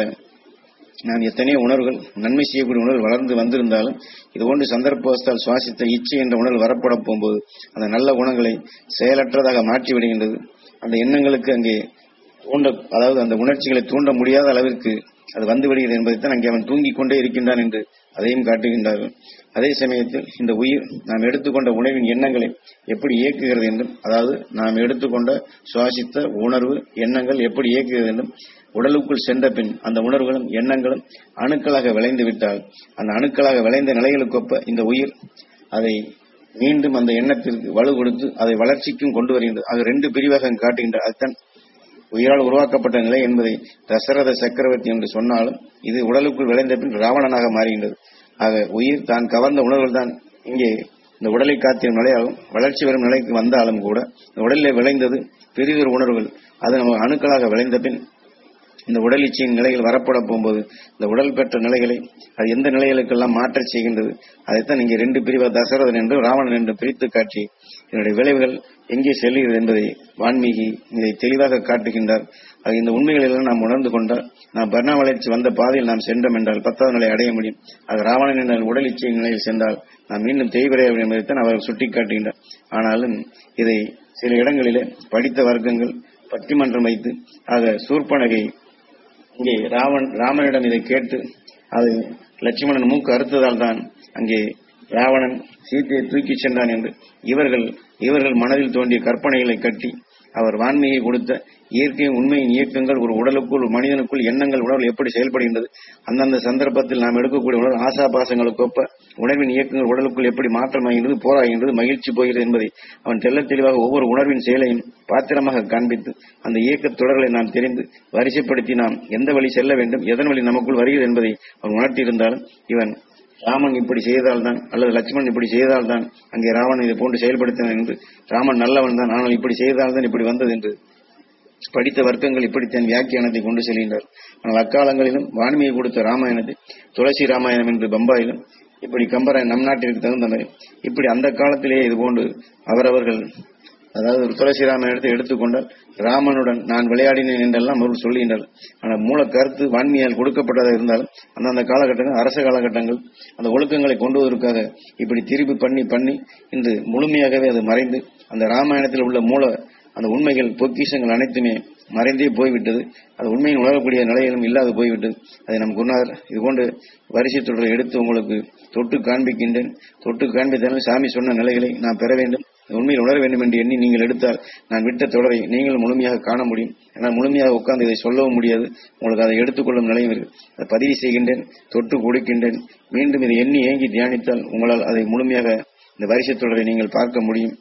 நாம் எத்தனையோ உணர்வுகள் நன்மை செய்யக்கூடிய உணர்வு வளர்ந்து வந்திருந்தாலும் இதுபோன்று சந்தர்ப்பவஸ்தால் சுவாசித்த இச்சை என்ற உணர்வு வரப்பட போகும்போது அந்த நல்ல குணங்களை செயலற்றதாக மாற்றி விடுகின்றது அந்த எண்ணங்களுக்கு அங்கே தூண்ட அதாவது அந்த உணர்ச்சிகளை தூண்ட முடியாத அளவிற்கு அது வந்து விடுகிறது என்பதைத்தான் அங்கே அவன் தூங்கிக் கொண்டே இருக்கின்றான் என்று அதையும் காட்டுகின்றார்கள் அதே சமயத்தில் இந்த உயிர் நாம் எடுத்துக்கொண்ட உணவின் எண்ணங்களை எப்படி இயக்குகிறது என்றும் அதாவது நாம் எடுத்துக்கொண்ட சுவாசித்த உணர்வு எண்ணங்கள் எப்படி இயக்குகிறது என்றும் உடலுக்குள் சென்ற பின் அந்த உணர்வுகளும் எண்ணங்களும் அணுக்களாக விளைந்து விட்டால் அந்த அணுக்களாக விளைந்த நிலைகளுக்கொப்ப இந்த உயிர் அதை மீண்டும் அந்த எண்ணத்திற்கு வலு கொடுத்து அதை வளர்ச்சிக்கும் கொண்டு வருகின்றது அது ரெண்டு பிரிவாக அங்கு காட்டுகின்ற அதுதான் உயிரால் உருவாக்கப்பட்ட நிலை என்பதை தசரத சக்கரவர்த்தி என்று சொன்னாலும் இது உடலுக்குள் விளைந்த பின் ராவணனாக மாறுகின்றது ஆக உயிர் தான் கவர்ந்த உணர்வுகள் தான் இங்கே இந்த உடலை காத்திரும் நிலையாகும் வளர்ச்சி வரும் நிலைக்கு வந்தாலும் கூட இந்த உடலில் விளைந்தது பெரியதொரு உணர்வுகள் அது நம்ம அணுக்களாக விளைந்த பின் இந்த உடல் இச்சையின் நிலைகள் வரப்பட போகும்போது இந்த உடல் பெற்ற நிலைகளை அது எந்த நிலைகளுக்கெல்லாம் மாற்றச் செய்கின்றது அதைத்தான் இங்கே ரெண்டு பிரிவா தசரதன் என்று ராவணன் என்று பிரித்து காட்டி இதனுடைய விளைவுகள் எங்கே செல்கிறது என்பதை வான்மீகி இதை தெளிவாக காட்டுகின்றார் அது இந்த உண்மைகள் எல்லாம் நாம் உணர்ந்து கொண்டால் நாம் பர்ண வளர்ச்சி வந்த பாதையில் நாம் சென்றோம் என்றால் பத்தாவது நிலை அடைய முடியும் அது ராவணன் என்ற உடல் இச்சையின் நிலையில் சென்றால் நாம் மீண்டும் தேய்வடைய வேண்டும் என்பதைத்தான் அவர் சுட்டிக்காட்டுகின்றார் ஆனாலும் இதை சில இடங்களிலே படித்த வர்க்கங்கள் பட்டிமன்றம் வைத்து ஆக சூர்பனகை இங்கே ராவன் ராமனிடம் இதை கேட்டு அது லட்சுமணன் மூக்கு அறுத்ததால் தான் அங்கே ராவணன் சீத்தையை தூக்கிச் சென்றான் என்று இவர்கள் இவர்கள் மனதில் தோன்றிய கற்பனைகளை கட்டி அவர் வான்மையை கொடுத்த இயற்கையின் உண்மையின் இயக்கங்கள் ஒரு உடலுக்குள் ஒரு மனிதனுக்குள் எண்ணங்கள் உணர்வு எப்படி செயல்படுகின்றது அந்தந்த சந்தர்ப்பத்தில் நாம் எடுக்கக்கூடிய உணர்வு ஆசாபாசங்களுக்கு ஒப்ப உணர்வின் இயக்கங்கள் உடலுக்குள் எப்படி மாற்றமாகின்றது போராகின்றது மகிழ்ச்சி போகிறது என்பதை அவன் தெள்ளத் தெளிவாக ஒவ்வொரு உணர்வின் செயலையும் பாத்திரமாக காண்பித்து அந்த இயக்க தொடர்களை நாம் தெரிந்து வரிசைப்படுத்தி நாம் எந்த வழி செல்ல வேண்டும் எதன் வழி நமக்குள் வருகிறது என்பதை அவன் உணர்த்தியிருந்தாலும் இவன் ராமன் இப்படி செய்தால்தான் அல்லது லட்சுமணன் இப்படி செய்தால்தான் அங்கே ராவணன் இதை போன்று செயல்படுத்தினான் என்று ராமன் நல்லவன் தான் ஆனால் இப்படி செய்தால்தான் இப்படி வந்தது என்று படித்த வர்க்கங்கள் இப்படித்தான் வியாக்கியானத்தை கொண்டு செல்கின்றார் ஆனால் அக்காலங்களிலும் வான்மையை கொடுத்த ராமாயணத்தை துளசி ராமாயணம் என்று பம்பாயிலும் இப்படி கம்பராயன் நம் நாட்டிற்கு தகுந்த மாதிரி இப்படி அந்த காலத்திலேயே இது போன்று அவரவர்கள் அதாவது ஒரு துளசி ராமாயணத்தை எடுத்துக்கொண்டால் ராமனுடன் நான் விளையாடினேன் என்றெல்லாம் அவர்கள் சொல்லுகின்றனர் ஆனால் மூல கருத்து வான்மையால் கொடுக்கப்பட்டதாக இருந்தாலும் அந்தந்த காலகட்டங்கள் அரச காலகட்டங்கள் அந்த ஒழுக்கங்களை கொண்டு வருவதற்காக இப்படி திருப்பி பண்ணி பண்ணி இன்று முழுமையாகவே அது மறைந்து அந்த ராமாயணத்தில் உள்ள மூல அந்த உண்மைகள் பொக்கிஷங்கள் அனைத்துமே மறைந்தே போய்விட்டது அது உண்மையின் உணரக்கூடிய நிலையிலும் இல்லாது போய்விட்டது அதை நம் குருநாதர் இது போன்று வரிசை தொடரை எடுத்து உங்களுக்கு தொட்டு காண்பிக்கின்றேன் தொட்டு காண்பித்தாலும் சாமி சொன்ன நிலைகளை நான் பெற வேண்டும் உண்மையில் உணர வேண்டும் என்று எண்ணி நீங்கள் எடுத்தால் நான் விட்ட தொடரை நீங்கள் முழுமையாக காண முடியும் என்னால் முழுமையாக உட்கார்ந்து இதை சொல்லவும் முடியாது உங்களுக்கு அதை எடுத்துக்கொள்ளும் நிலையும் இருக்கு அதை பதிவு செய்கின்றேன் தொட்டு கொடுக்கின்றேன் மீண்டும் இதை எண்ணி ஏங்கி தியானித்தால் உங்களால் அதை முழுமையாக இந்த வரிசை தொடரை நீங்கள் பார்க்க முடியும்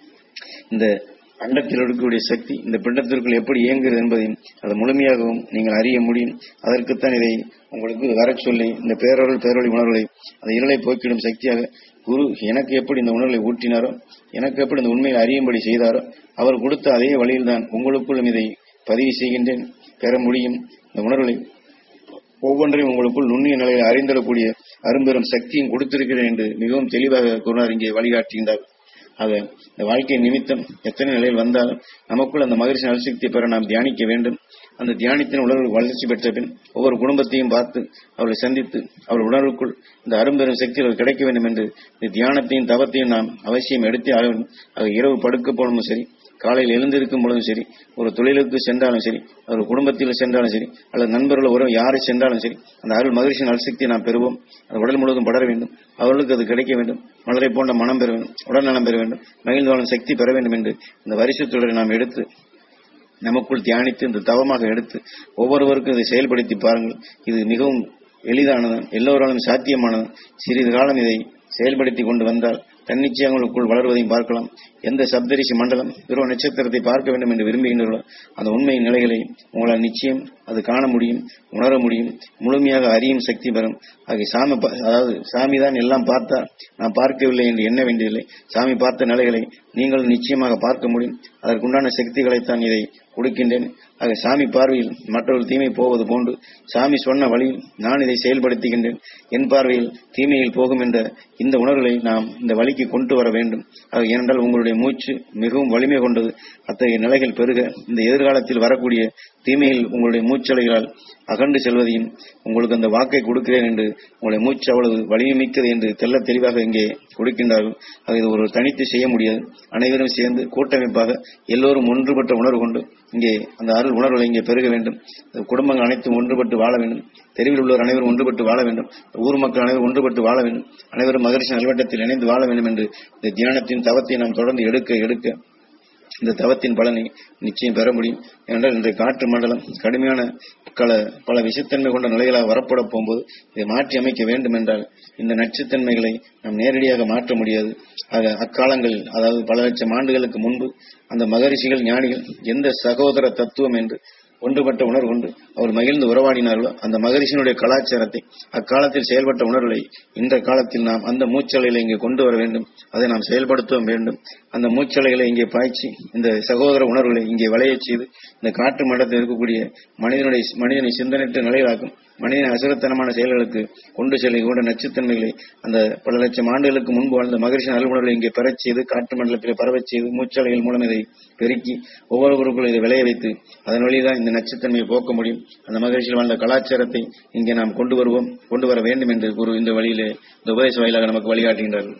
இந்த அண்டத்தில் இருக்கக்கூடிய சக்தி இந்த பிண்டத்திற்குள் எப்படி இயங்குகிறது என்பதையும் அது முழுமையாகவும் நீங்கள் அறிய முடியும் அதற்குத்தான் இதை உங்களுக்கு வரச் சொல்லி இந்த பேரொருள் பேரொழி உணர்வுகளை அந்த இருளை போக்கிடும் சக்தியாக குரு எனக்கு எப்படி இந்த உணர்வுகளை ஊட்டினாரோ எனக்கு எப்படி இந்த உண்மையை அறியும்படி செய்தாரோ அவர் கொடுத்த அதே வழியில்தான் உங்களுக்குள்ளும் இதை பதிவு செய்கின்றேன் பெற முடியும் இந்த உணர்வுகளை ஒவ்வொன்றையும் உங்களுக்குள் நுண்ணிய நிலையில் அறிந்திடக்கூடிய அரும்பெரும் சக்தியும் கொடுத்திருக்கிறேன் என்று மிகவும் தெளிவாக குருநார் இங்கே வழிகாட்டுகின்றார் ஆக இந்த வாழ்க்கை நிமித்தம் எத்தனை நிலையில் வந்தாலும் நமக்குள் அந்த மகிழ்ச்சி நலசக்தியை பெற நாம் தியானிக்க வேண்டும் அந்த தியானத்தின் உணர்வு வளர்ச்சி பெற்ற பின் ஒவ்வொரு குடும்பத்தையும் பார்த்து அவர்களை சந்தித்து அவர் உணர்வுக்குள் இந்த அரும்பெரும் சக்தி அவர்கள் கிடைக்க வேண்டும் என்று இந்த தியானத்தையும் தவத்தையும் நாம் அவசியம் எடுத்தே ஆக வேண்டும் அது இரவு படுக்க போனதும் சரி காலையில் எழுந்திருக்கும் பொழுதும் சரி ஒரு தொழிலுக்கு சென்றாலும் சரி ஒரு குடும்பத்தில் சென்றாலும் சரி அல்லது நண்பர்கள் உறவு யாரை சென்றாலும் சரி அந்த அருள் மகிழ்ச்சி நலசக்தியை நாம் பெறுவோம் அது உடல் முழுவதும் படர வேண்டும் அவர்களுக்கு அது கிடைக்க வேண்டும் மலரை போன்ற மனம் பெற வேண்டும் உடல் நலம் பெற வேண்டும் மகிழ்ந்து வாழும் சக்தி பெற வேண்டும் என்று இந்த வரிசை தொடரை நாம் எடுத்து நமக்குள் தியானித்து இந்த தவமாக எடுத்து ஒவ்வொருவருக்கும் இதை செயல்படுத்தி பாருங்கள் இது மிகவும் எளிதானது எல்லோராலும் சாத்தியமானது சிறிது காலம் இதை செயல்படுத்தி கொண்டு வந்தால் தன்னிச்சையாக உங்களுக்குள் வளர்வதையும் பார்க்கலாம் எந்த சப்தரிசி மண்டலம் துருவ நட்சத்திரத்தை பார்க்க வேண்டும் என்று விரும்புகின்றீர்களோ அந்த உண்மையின் நிலைகளை உங்களால் நிச்சயம் அது காண முடியும் உணர முடியும் முழுமையாக அறியும் சக்தி பெறும் ஆகிய சாமி பா- அதாவது சாமி தான் எல்லாம் பார்த்தா நான் பார்க்கவில்லை என்று எண்ண வேண்டியதில்லை சாமி பார்த்த நிலைகளை நீங்கள் நிச்சயமாக பார்க்க முடியும் அதற்குண்டான சக்திகளைத்தான் இதை கொடுக்கின்றேன் ஆக சாமி பார்வையில் மற்றவர்கள் தீமை போவது போன்று சாமி சொன்ன வழியில் நான் இதை செயல்படுத்துகின்றேன் என் பார்வையில் தீமையில் போகும் என்ற இந்த உணர்வுகளை நாம் இந்த வழிக்கு கொண்டு வர வேண்டும் ஆக ஏனென்றால் உங்களுடைய மூச்சு மிகவும் வலிமை கொண்டது அத்தகைய நிலைகள் பெருக இந்த எதிர்காலத்தில் வரக்கூடிய தீமையில் உங்களுடைய மூச்சலைகளால் அகண்டு செல்வதையும் உங்களுக்கு அந்த வாக்கை கொடுக்கிறேன் என்று உங்களுடைய மூச்சு அவ்வளவு வலிமை மிக்கது என்று தெள்ள தெளிவாக இங்கே கொடுக்கின்றார்கள் ஆக இது ஒரு தனித்து செய்ய முடியாது அனைவரும் சேர்ந்து கூட்டமைப்பாக எல்லோரும் ஒன்றுபட்ட உணர்வு கொண்டு இங்கே அந்த அருள் உணர்வுகளை இங்கே பெருக வேண்டும் இந்த குடும்பங்கள் அனைத்தும் ஒன்றுபட்டு வாழ வேண்டும் தெருவில் உள்ளோர் அனைவரும் ஒன்றுபட்டு வாழ வேண்டும் ஊர் மக்கள் அனைவரும் ஒன்றுபட்டு வாழ வேண்டும் அனைவரும் மகிழ்ச்சி நல்வட்டத்தில் இணைந்து வாழ வேண்டும் என்று இந்த தியானத்தின் தவத்தை நாம் தொடர்ந்து எடுக்க எடுக்க இந்த தவத்தின் பலனை நிச்சயம் பெற முடியும் ஏனென்றால் இன்றைய காற்று மண்டலம் கடுமையான பல பல விஷத்தன்மை கொண்ட நிலைகளாக வரப்பட போகும்போது இதை மாற்றி அமைக்க வேண்டும் என்றால் இந்த நச்சுத்தன்மைகளை நாம் நேரடியாக மாற்ற முடியாது ஆக அக்காலங்களில் அதாவது பல லட்சம் ஆண்டுகளுக்கு முன்பு அந்த மகரிஷிகள் ஞானிகள் எந்த சகோதர தத்துவம் என்று ஒன்றுபட்ட உணர்வு கொண்டு அவர் மகிழ்ந்து உறவாடினார்களோ அந்த மகரிஷியினுடைய கலாச்சாரத்தை அக்காலத்தில் செயல்பட்ட உணர்வுகளை இந்த காலத்தில் நாம் அந்த மூச்சலைகளை இங்கே கொண்டு வர வேண்டும் அதை நாம் செயல்படுத்தவும் வேண்டும் அந்த மூச்சலைகளை இங்கே பாய்ச்சி இந்த சகோதர உணர்வுகளை இங்கே விளையச் செய்து இந்த காற்று மண்டலத்தில் இருக்கக்கூடிய மனிதனுடைய மனிதனை சிந்தனையற்ற நிலையிலாக்கும் மனிதன் அசுரத்தனமான செயல்களுக்கு கொண்டு செல்லும் கூட நச்சுத்தன்மைகளை அந்த பல லட்சம் ஆண்டுகளுக்கு முன்பு வாழ்ந்த மகிழ்ச்சி நல்குணர்களை இங்கே பெறச் செய்து காற்று மண்டலத்தில் பரவச் செய்து மூச்சலைகள் மூலம் இதை பெருக்கி ஒவ்வொருவருக்குள் இதை விளைய வைத்து அதன் வழிதான் இந்த நச்சுத்தன்மையை போக்க முடியும் அந்த மகிழ்ச்சியில் வாழ்ந்த கலாச்சாரத்தை இங்கே நாம் கொண்டு வருவோம் கொண்டு வர வேண்டும் என்று குரு இந்த வழியிலே இந்த உபதேச வாயிலாக நமக்கு வழிகாட்டுகின்றார்கள்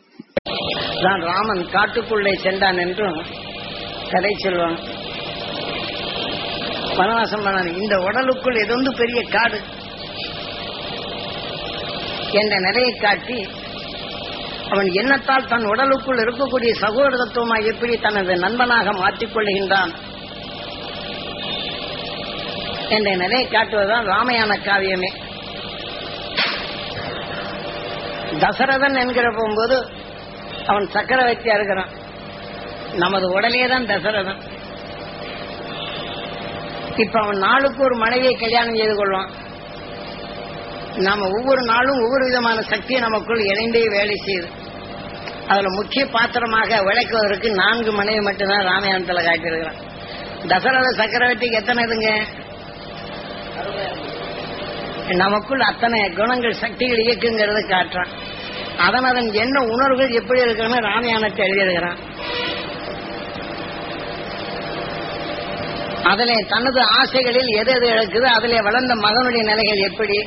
தான் ராமன் காட்டுக்குள்ளே சென்றான் என்றும் கதை சொல்வான் வனவாசம் பண்ணான் இந்த உடலுக்குள் இது வந்து பெரிய காடு என்ற நிலையை காட்டி அவன் எண்ணத்தால் தன் உடலுக்குள் இருக்கக்கூடிய சகோதரத்துவமாய் எப்படி தனது நண்பனாக மாற்றிக் கொள்கின்றான் என்ற நிலையை காட்டுவதுதான் ராமயான காவியமே தசரதன் என்கிற போகும்போது அவன் சக்கரவர்த்தியா இருக்கிறான் நமது உடலே தான் தசரதன் இப்ப அவன் நாளுக்கு ஒரு மனைவியை கல்யாணம் செய்து கொள்வான் நாம ஒவ்வொரு நாளும் ஒவ்வொரு விதமான சக்தியை நமக்குள் இணைந்தே வேலை செய்யுது அதுல முக்கிய பாத்திரமாக விளக்குவதற்கு நான்கு மனைவி மட்டும்தான் ராமாயணத்துல காட்டியிருக்கிறான் தசரத சக்கரவர்த்திக்கு எத்தனை இதுங்க நமக்குள் அத்தனை குணங்கள் சக்திகள் இயக்குங்கிறத காட்டுறான் அதன் அதன் என்ன உணர்வுகள் எப்படி இருக்குன்னு ராமாயணத்தை எழுதியிருக்கிறான் அதிலே தனது ஆசைகளில் எது எது இழக்குது அதிலே வளர்ந்த மகனுடைய நிலைகள் எப்படி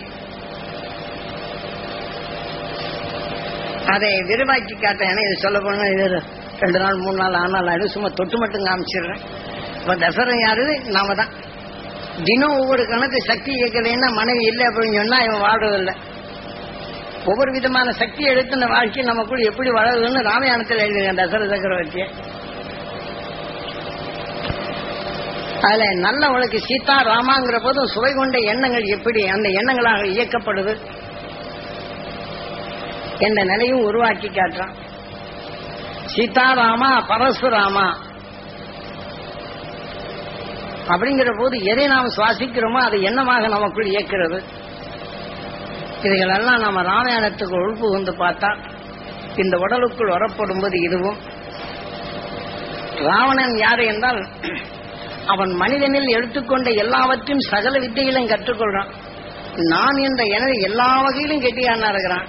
அதை விரிவாக்கி காட்டேன் ஏன்னா இது சொல்ல போனா இது ரெண்டு நாள் மூணு நாள் ஆறு நாள் ஆயிடும் சும்மா தொட்டு மட்டும் காமிச்சிடுறேன் இப்ப தசரன் யாரு நாம தான் தினம் ஒவ்வொரு கணக்கு சக்தி இயக்கலைன்னா மனைவி இல்லை அப்படின்னு சொன்னா இவன் வாழ்றதில்லை ஒவ்வொரு விதமான சக்தி எடுத்து இந்த வாழ்க்கை நமக்குள் எப்படி வளருதுன்னு ராமாயணத்தில் எழுதுங்க தசர சக்கரவர்த்தியை அதுல நல்லவளுக்கு சீதா ராமாங்கிற போதும் சுவை கொண்ட எண்ணங்கள் எப்படி அந்த எண்ணங்களாக இயக்கப்படுது என்ற நிலையும் உருவாக்கி காட்டுறான் சீதாராமா பரசுராமா அப்படிங்கிற போது எதை நாம் சுவாசிக்கிறோமோ அது எண்ணமாக நமக்குள் இயக்கிறது இதுகளெல்லாம் நம்ம ராமாயணத்துக்கு உள்பு வந்து பார்த்தா இந்த உடலுக்குள் வரப்படும்போது இதுவும் ராவணன் யாரு என்றால் அவன் மனிதனில் எடுத்துக்கொண்ட எல்லாவற்றையும் சகல வித்தைகளையும் கற்றுக்கொள்றான் நான் என்ற எனது எல்லா வகையிலும் கெட்டியானா இருக்கிறான்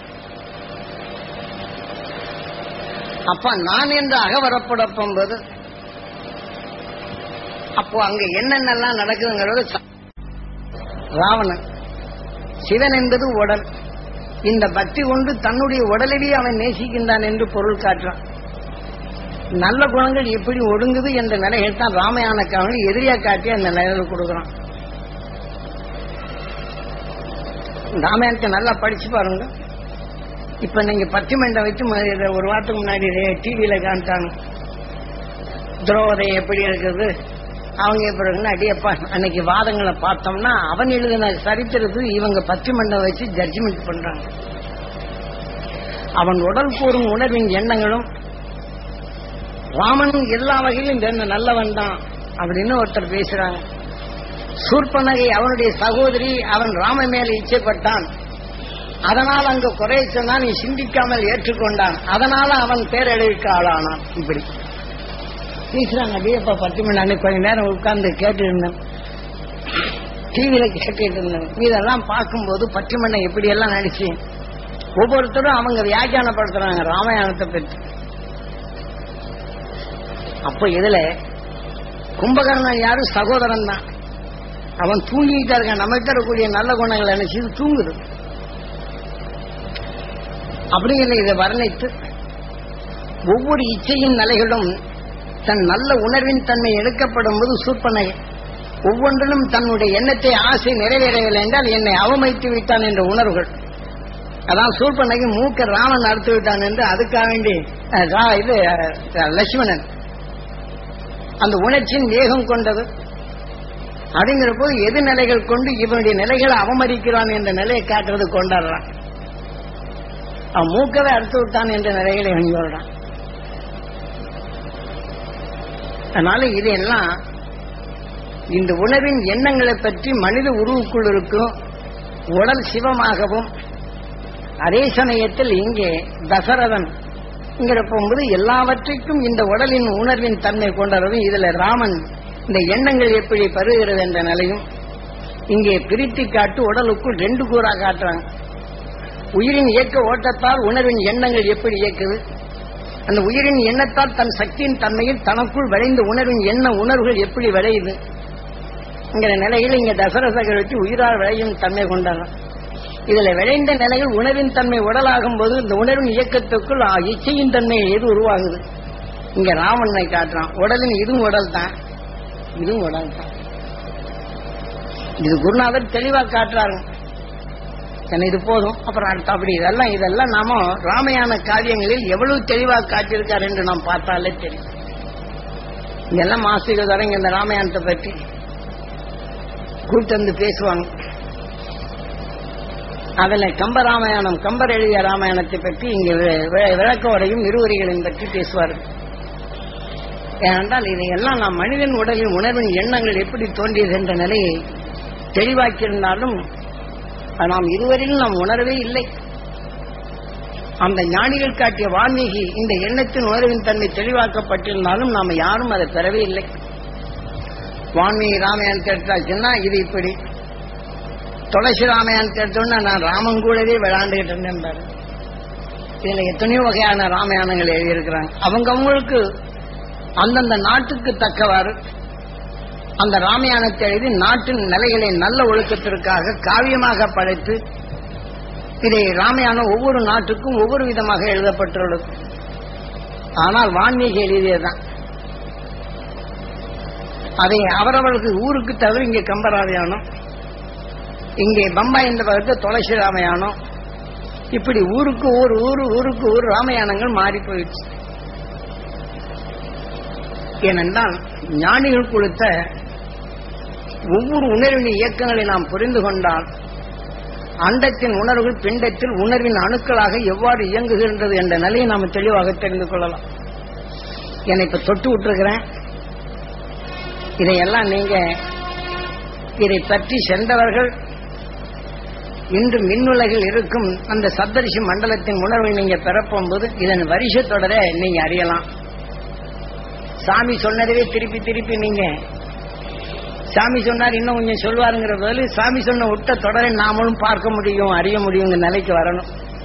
அப்ப நான் என்று அகவரப்படப்போம் போது அப்போ அங்க என்னென்னலாம் நடக்குதுங்கிறது ச- ராவணன் சிவன் என்பது உடல் இந்த பக்தி கொண்டு தன்னுடைய உடலிலேயே அவன் நேசிக்கின்றான் என்று பொருள் காட்டுறான் நல்ல குணங்கள் எப்படி ஒடுங்குது என்ற நிலையை தான் ராமாயண காவல் எதிரியா காட்டி அந்த நிலையில கொடுக்குறான் ராமாயணத்தை நல்லா படிச்சு பாருங்க இப்ப நீங்க பட்டிமன்றம் வச்சு ம- இத ஒரு வாரத்துக்கு முன்னாடி டிவியில காமிச்சாங்க துரோவதை எப்படி இருக்குது அவங்க எப்படி இருக்குன்னு அடியப்பா அன்னைக்கு வாதங்களை பார்த்தோம்னா அவன் எழுதின சரித்திரத்துக்கு இவங்க பட்டிமன்றம் வச்சு ஜட்ஜ்மெண்ட் பண்றாங்க அவன் உடல் கூறும் உணர்வின் எண்ணங்களும் ராமன் எல்லா வகையிலும் சேர்ந்த நல்லவன் தான் அப்படின்னு ஒருத்தர் பேசுறாங்க சூர்பனகை அவனுடைய சகோதரி அவன் ராம மேல இச்சைப்பட்டான் அதனால் அங்கு குறைய சொன்னால் நீ சிந்திக்காமல் ஏற்றுக்கொண்டான் அதனால அவன் பேரழிவுக்கு ஆளானான் இப்படி பேசுறாங்க அப்படியேப்பா பத்து மணி அன்னைக்கு கொஞ்ச நேரம் உட்கார்ந்து கேட்டு இருந்தேன் டிவியில கேட்டுட்டு இருந்தேன் இதெல்லாம் பார்க்கும்போது பட்டிமன்றம் எப்படி எல்லாம் நடிச்சு ஒவ்வொருத்தரும் அவங்க வியாக்கியானப்படுத்துறாங்க ராமாயணத்தை பற்றி அப்ப இதுல கும்பகர்ணன் யாரும் சகோதரன் தான் அவன் தூங்கிட்டா இருக்கான் நம்ம இருக்கக்கூடிய நல்ல குணங்களை நினைச்சு தூங்குது அப்படிங்கிற இதை வர்ணித்து ஒவ்வொரு இச்சையின் நிலைகளும் தன் நல்ல உணர்வின் தன்மை எடுக்கப்படும் போது சூர்பனை ஒவ்வொன்றிலும் தன்னுடைய எண்ணத்தை ஆசை நிறைவேறவில்லை என்றால் என்னை அவமதித்து விட்டான் என்ற உணர்வுகள் அதான் சூர்பனைக்கு மூக்க ராமன் அறுத்து விட்டான் என்று அதுக்காக வேண்டி அஹ், ரா- இது அஹ், லட்சுமணன் அந்த உணர்ச்சியின் வேகம் கொண்டது அப்படிங்கிற போது எது நிலைகள் கொண்டு இவனுடைய நிலைகளை அவமதிக்கிறான் என்ற நிலையை காட்டுறது கொண்டாடுறான் அவன் மூக்கவே அறுத்து விட்டான் என்ற நிலைகளை இவன் சொல்றான் அதனால இதெல்லாம் இந்த உணவின் எண்ணங்களை பற்றி மனித உருவுக்குள் இருக்கும் உடல் சிவமாகவும் அதே சமயத்தில் இங்கே தசரதன் இங்கிற போகும்போது எல்லாவற்றிற்கும் இந்த உடலின் உணர்வின் தன்மை கொண்டதும் இதுல ராமன் இந்த எண்ணங்கள் எப்படி பருகிறது என்ற நிலையும் இங்கே பிரித்து காட்டு உடலுக்குள் ரெண்டு கூறா காட்டுறாங்க உயிரின் இயக்க ஓட்டத்தால் உணர்வின் எண்ணங்கள் எப்படி இயக்குது அந்த உயிரின் எண்ணத்தால் தன் சக்தியின் தன்மையில் தனக்குள் விளைந்த உணர்வின் எண்ண உணர்வுகள் எப்படி விளையுது என்கிற நிலையில் இங்க தசரசகர் வச்சு உயிரால் விளையும் தன்மை கொண்டாடுறான் இதுல விளைந்த நிலையில் உணர்வின் தன்மை உடலாகும் போது இந்த உணர்வின் இயக்கத்துக்குள் ஆ, இச்சையின் தன்மை எது உருவாகுது இங்க ராவணனை காட்டுறான் உடலின் இதுவும் உடல் தான் இதுவும் உடல் தான் இது குருநாதர் தெளிவா காட்டுறாரு என்ன இது போதும் அப்புறம் அடுத்த அப்படி இதெல்லாம் இதெல்லாம் நாம ராமாயண காவியங்களில் எவ்வளவு தெளிவாக காட்டியிருக்கார் என்று நாம் பார்த்தாலே தெரியும் இதெல்லாம் மாசிக தொடங்கி இந்த ராமாயணத்தை பற்றி கூப்பிட்டு வந்து பேசுவாங்க அதுல கம்ப ராமாயணம் கம்பர் எழுதிய ராமாயணத்தை பற்றி இங்க வி- வி- விளக்க உரையும் இருவரிகளின் பற்றி பேசுவார்கள் ஏனென்றால் இதையெல்லாம் நாம் மனிதன் உடலின் உணர்வின் எண்ணங்கள் எப்படி தோன்றியது என்ற நிலையை தெளிவாக்கியிருந்தாலும் அது நாம் இதுவரையிலும் நாம் உணரவே இல்லை அந்த ஞானிகள் காட்டிய வால்மீகி இந்த எண்ணத்தின் உணர்வின் தன்மை தெளிவாக்கப்பட்டிருந்தாலும் நாம் யாரும் அதை பெறவே இல்லை வால்மீகி ராமாயணத்தை எடுத்தாச்சுன்னா இது இப்படி துளசி ராமாயணத்தை எடுத்தோன்னா நான் ராமன் கூடவே விளையாண்டுகிட்டு இருந்தேன் பாரு. இதுல எத்தனையோ வகையான ராமாயணங்கள் எழுதியிருக்கிறாங்க அவங்க அவங்களுக்கு அந்தந்த நாட்டுக்கு தக்கவாறு அந்த ராமாயணத்தை எழுதி நாட்டின் நிலைகளை நல்ல ஒழுக்கத்திற்காக காவியமாக படைத்து இதை ராமாயணம் ஒவ்வொரு நாட்டுக்கும் ஒவ்வொரு விதமாக எழுதப்பட்டுள்ளது ஆனால் வான்மீக எழுதியதுதான் அதை அவரவர்களுக்கு ஊருக்கு தவிர இங்கே கம்பராமாயணம் இங்கே பம்பாய் என்ற பக்கத்து துளசி ராமாயணம் இப்படி ஊருக்கு ஊர் ஊரு ஊருக்கு ஊர் ராமாயணங்கள் மாறி போயிடுச்சு ஏனென்றால் ஞானிகள் கொடுத்த ஒவ்வொரு உணர்வின் இயக்கங்களை நாம் புரிந்து கொண்டால் அண்டத்தின் உணர்வுகள் பிண்டத்தில் உணர்வின் அணுக்களாக எவ்வாறு இயங்குகின்றது என்ற நிலையை நாம் தெளிவாக தெரிந்து கொள்ளலாம் என்னை இப்ப தொட்டு விட்டுருக்கிறேன் இதையெல்லாம் நீங்க இதை பற்றி சென்றவர்கள் இன்று மின்னுலகில் இருக்கும் அந்த சப்தரிஷி மண்டலத்தின் உணர்வை நீங்க பெறப்போகும்போது இதன் வரிசை தொடர நீங்க அறியலாம் சாமி சொன்னதவே திருப்பி திருப்பி நீங்க சாமி சொன்னார் இன்னும் கொஞ்சம் சொல்வாருங்கிற போது சாமி சொன்ன விட்ட தொடரை நாமளும் பார்க்க முடியும் அறிய முடியுங்கிற நிலைக்கு வரணும்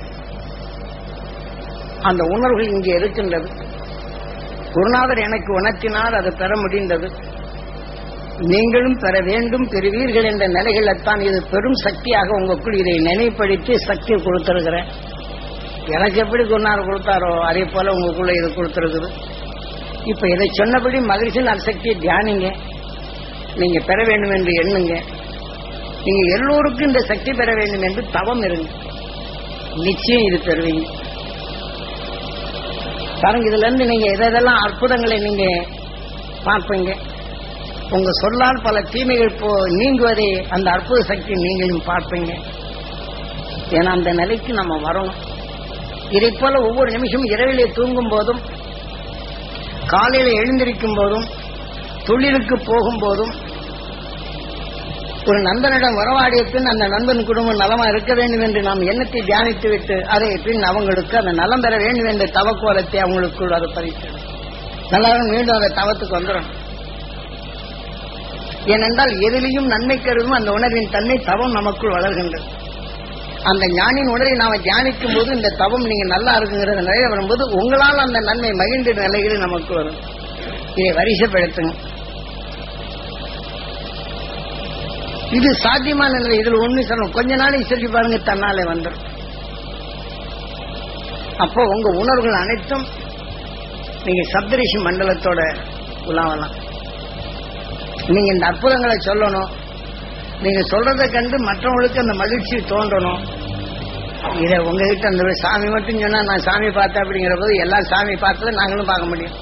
அந்த உணர்வுகள் இங்கே இருக்கின்றது குருநாதர் எனக்கு உணர்த்தினார் அதை பெற முடிந்தது நீங்களும் பெற வேண்டும் பெறுவீர்கள் என்ற நிலைகளத்தான் இது பெரும் சக்தியாக உங்களுக்குள் இதை நினைப்படுத்தி சக்தியை கொடுத்திருக்கிறேன் எனக்கு எப்படி குருநாதர் கொடுத்தாரோ அதே போல உங்களுக்குள்ள இது கொடுத்திருக்குது இப்ப இதை சொன்னபடி மகிழ்ச்சியின் அசக்தியை தியானிங்க நீங்க பெற வேண்டும் என்று எண்ணுங்க நீங்க எல்லோருக்கும் இந்த சக்தி பெற வேண்டும் என்று தவம் இருங்க நிச்சயம் இது பெறுவீங்க பாருங்க இதுல இருந்து நீங்க எதெல்லாம் அற்புதங்களை நீங்க பார்ப்பீங்க உங்க சொல்லால் பல தீமைகள் போ நீங்குவதை அந்த அற்புத சக்தி நீங்களும் பார்ப்பீங்க ஏன்னா அந்த நிலைக்கு நம்ம வரணும் இதை போல ஒவ்வொரு நிமிஷமும் இரவிலே தூங்கும் போதும் காலையில எழுந்திருக்கும் போதும் தொழிலுக்கு போகும் போதும் ஒரு நண்பனிடம் உறவாடிய பின் அந்த நண்பன் குடும்பம் நலமா இருக்க வேண்டும் என்று நாம் எண்ணத்தை தியானித்து விட்டு அதை பின் அவங்களுக்கு அந்த நலம் பெற வேண்டும் என்ற தவக்கோலத்தை அவங்களுக்குள் அதை பதித்து நல்லா மீண்டும் அந்த தவத்துக்கு வந்துடும் ஏனென்றால் எதிலையும் நன்மை கருதும் அந்த உணர்வின் தன்மை தவம் நமக்குள் வளர்கின்றது அந்த ஞானின் உணரை நாம தியானிக்கும் போது இந்த தவம் நீங்க நல்லா இருக்குங்கிற நிலையில வரும்போது உங்களால் அந்த நன்மை மகிழ்ந்த நிலைகளில் நமக்கு வரும் இதை வரிசைப்படுத்துங்க இது சாத்தியமான நிலை இதுல ஒண்ணு சொல்லணும் கொஞ்ச நாளைக்கு சொல்லி பாருங்க தன்னாலே வந்துடும் அப்போ உங்க உணர்வுகள் அனைத்தும் நீங்க சப்தரிஷி மண்டலத்தோட உலாவலாம் நீங்க இந்த அற்புதங்களை சொல்லணும் நீங்க சொல்றதை கண்டு மற்றவங்களுக்கு அந்த மகிழ்ச்சி தோன்றணும் இதை உங்ககிட்ட அந்த சாமி மட்டும் சொன்னா நான் சாமி பார்த்தேன் அப்படிங்கிற போது எல்லா சாமி பார்த்ததை நாங்களும் பார்க்க முடியும்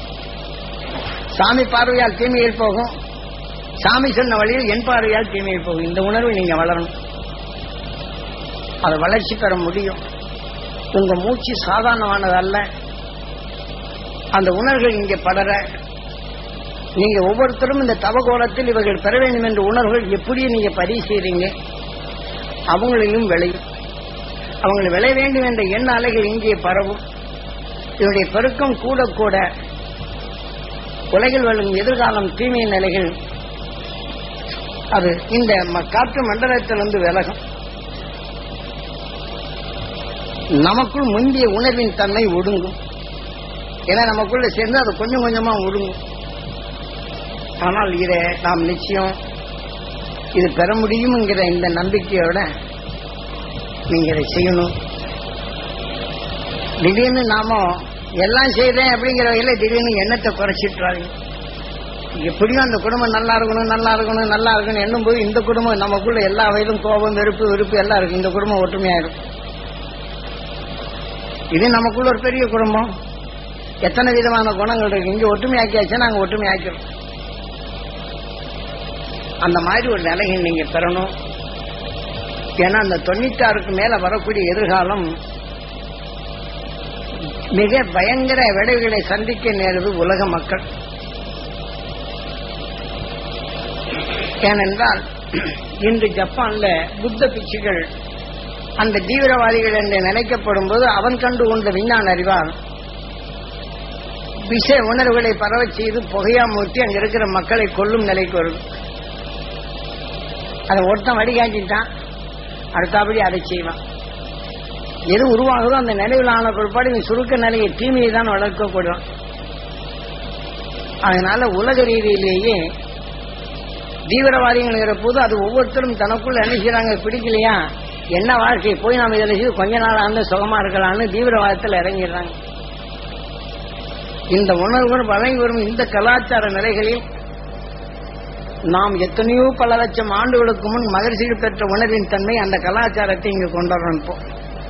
சாமி பார்வையால் தீமையில் போகும் சாமி சொன்ன வழியில் என் பார்வையால் தீமையில் போகும் இந்த உணர்வை நீங்க வளரணும் அதை வளர்ச்சி பெற முடியும் உங்க மூச்சு சாதாரணமானது அல்ல அந்த உணர்வுகள் இங்கே படர நீங்க ஒவ்வொருத்தரும் இந்த தவகோலத்தில் இவர்கள் பெற வேண்டும் என்ற உணர்வுகள் எப்படி நீங்க பதிவு செய்றீங்க அவங்களையும் விளையும் அவங்களை விளைய வேண்டும் என்ற எண்ண அலைகள் இங்கே பரவும் இதனுடைய பெருக்கம் கூட கூட உலகில் வரும் எதிர்காலம் தீமை நிலைகள் அது இந்த ம- காற்று மண்டலத்திலிருந்து விலகும் நமக்குள் முந்திய உணர்வின் தன்மை ஒடுங்கும் ஏன்னா நமக்குள்ள சேர்ந்து அது கொஞ்சம் கொஞ்சமா ஒடுங்கும் ஆனால் இதை நாம் நிச்சயம் இது பெற முடியுங்கிற இந்த நம்பிக்கையோட நீங்க இதை செய்யணும் திடீர்னு நாம எல்லாம் செய்தேன் அப்படிங்கிற வகையில திடீர்னு எண்ணத்தை குறைச்சிட்டுறாங்க எப்படியும் அந்த குடும்பம் நல்லா இருக்கணும் நல்லா இருக்கணும் நல்லா இருக்கணும் எண்ணும் போது இந்த குடும்பம் நமக்குள்ள எல்லா வயதும் கோபம் வெறுப்பு வெறுப்பு எல்லாம் இருக்கு இந்த குடும்பம் ஒற்றுமையாயிடும் இது நமக்குள்ள ஒரு பெரிய குடும்பம் எத்தனை விதமான குணங்கள் இருக்கு இங்க ஒற்றுமையாக்கியாச்சுன்னா நாங்க ஒற்றுமையாக்கிறோம் அந்த மாதிரி ஒரு நிலையை நீங்க பெறணும் ஏன்னா அந்த தொண்ணூத்தாறுக்கு மேல வரக்கூடிய எதிர்காலம் மிக பயங்கர விளைவுகளை சந்திக்க நேருது உலக மக்கள் ஏனென்றால் இன்று ஜப்பான்ல புத்த பிச்சுகள் அந்த தீவிரவாதிகள் என்று நினைக்கப்படும் போது அவன் கண்டு கொண்ட விஞ்ஞான அறிவால் விஷ உணர்வுகளை பரவச் செய்து புகையா மூட்டி அங்க இருக்கிற மக்களை கொல்லும் நிலைக்கு வருது அதை ஒருத்தன் வடிகாட்டிட்டான் அடுத்தபடி அதை செய்வான் எது உருவாகுதோ அந்த நிலையில் ஆன பிற்பாடு இவன் சுருக்க நிலையை தீமையை தான் வளர்க்கக்கூடும் அதனால உலக ரீதியிலேயே தீவிரவாதிகள்ங்கிற போது அது ஒவ்வொருத்தரும் தனக்குள்ள என்ன செய்றாங்க பிடிக்கலையா என்ன வாழ்க்கை போய் நாம இதில் செய்து கொஞ்ச நாள் ஆண்டு சுகமா இருக்கலாம்னு தீவிரவாதத்தில் இறங்கிடுறாங்க இந்த உணர்வுகள் வழங்கி வரும் இந்த கலாச்சார நிலைகளில் நாம் எத்தனையோ பல லட்சம் ஆண்டுகளுக்கு முன் மகிழ்ச்சியில் பெற்ற உணர்வின் தன்மை அந்த கலாச்சாரத்தை இங்கு கொண்டு வரணும் இப்போ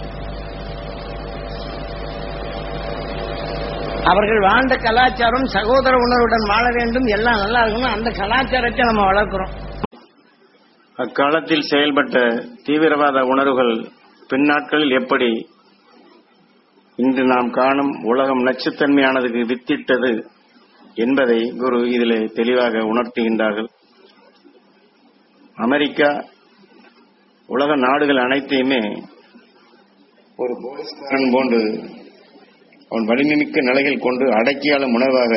அவர்கள் வாழ்ந்த கலாச்சாரம் சகோதர உணர்வுடன் வாழ வேண்டும் எல்லாம் நல்லா இருக்கணும் அந்த கலாச்சாரத்தை நம்ம வளர்க்கிறோம் அக்காலத்தில் செயல்பட்ட தீவிரவாத உணர்வுகள் பின்னாட்களில் எப்படி இன்று நாம் காணும் உலகம் நச்சுத்தன்மையானதுக்கு வித்திட்டது என்பதை குரு இதிலே தெளிவாக உணர்த்துகின்றார்கள் அமெரிக்கா உலக நாடுகள் அனைத்தையுமே ஒரு போலீஸ்காரன் போன்று அவன் வலிமைமிக்க நிலைகள் கொண்டு அடக்கியாளும் உணர்வாக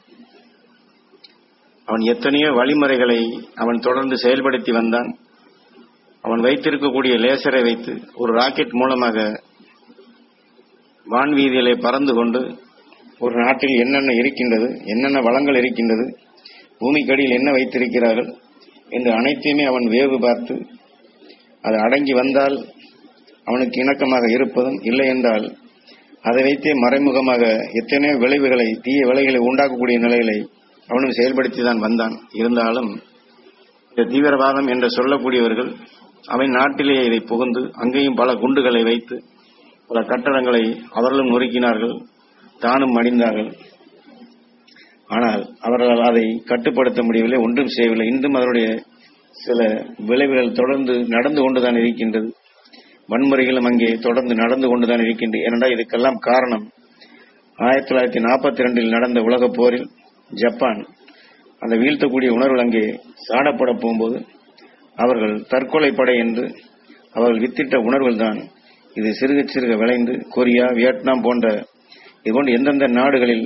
அவன் எத்தனையோ வழிமுறைகளை அவன் தொடர்ந்து செயல்படுத்தி வந்தான் அவன் வைத்திருக்கக்கூடிய லேசரை வைத்து ஒரு ராக்கெட் மூலமாக வான்வீதியிலே பறந்து கொண்டு ஒரு நாட்டில் என்னென்ன இருக்கின்றது என்னென்ன வளங்கள் இருக்கின்றது பூமிக்கடியில் என்ன வைத்திருக்கிறார்கள் என்று அனைத்தையுமே அவன் வேவு பார்த்து அது அடங்கி வந்தால் அவனுக்கு இணக்கமாக இருப்பதும் இல்லை என்றால் அதை வைத்தே மறைமுகமாக எத்தனையோ விளைவுகளை தீய விளைவுகளை உண்டாக்கக்கூடிய நிலைகளை அவனும் செயல்படுத்தி தான் வந்தான் இருந்தாலும் இந்த தீவிரவாதம் என்று சொல்லக்கூடியவர்கள் அவன் நாட்டிலேயே இதை புகுந்து அங்கேயும் பல குண்டுகளை வைத்து பல கட்டடங்களை அவர்களும் நொறுக்கினார்கள் தானும் மடிந்தார்கள் ஆனால் அவர்களால் அதை கட்டுப்படுத்த முடியவில்லை ஒன்றும் செய்யவில்லை இன்றும் அதனுடைய சில விளைவுகள் தொடர்ந்து நடந்து கொண்டுதான் இருக்கின்றது வன்முறைகளும் அங்கே தொடர்ந்து நடந்து கொண்டுதான் இருக்கின்றது ஏனென்றால் இதுக்கெல்லாம் காரணம் ஆயிரத்தி தொள்ளாயிரத்தி நாற்பத்தி ரெண்டில் நடந்த உலகப் போரில் ஜப்பான் அந்த வீழ்த்தக்கூடிய உணர்வு அங்கே சாடப்பட போகும்போது அவர்கள் தற்கொலை படை என்று அவர்கள் வித்திட்ட உணர்வுகள் தான் இது சிறுக சிறுக விளைந்து கொரியா வியட்நாம் போன்ற இதுபோன்ற எந்தெந்த நாடுகளில்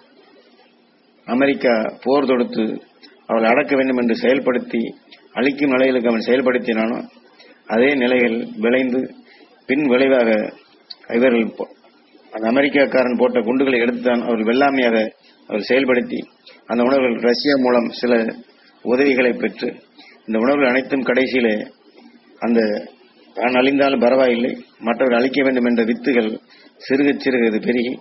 அமெரிக்கா போர் தொடுத்து அவளை அடக்க வேண்டும் என்று செயல்படுத்தி அழிக்கும் நிலைகளுக்கு அவன் செயல்படுத்தினானோ அதே நிலையில் விளைந்து பின் விளைவாக இவர்கள் பொ- அந்த அமெரிக்காக்காரன் போட்ட குண்டுகளை எடுத்துதான் அவர் வெள்ளாமையாக அவர் செயல்படுத்தி அந்த உணர்வுகள் ரஷ்யா மூலம் சில உதவிகளை பெற்று இந்த உணர்வுகள் அனைத்தும் கடைசியிலே அந்த தான் அழிந்தாலும் பரவாயில்லை மற்றவர் அழிக்க வேண்டும் என்ற வித்துகள் சிறுக சிறுக இது பெருகி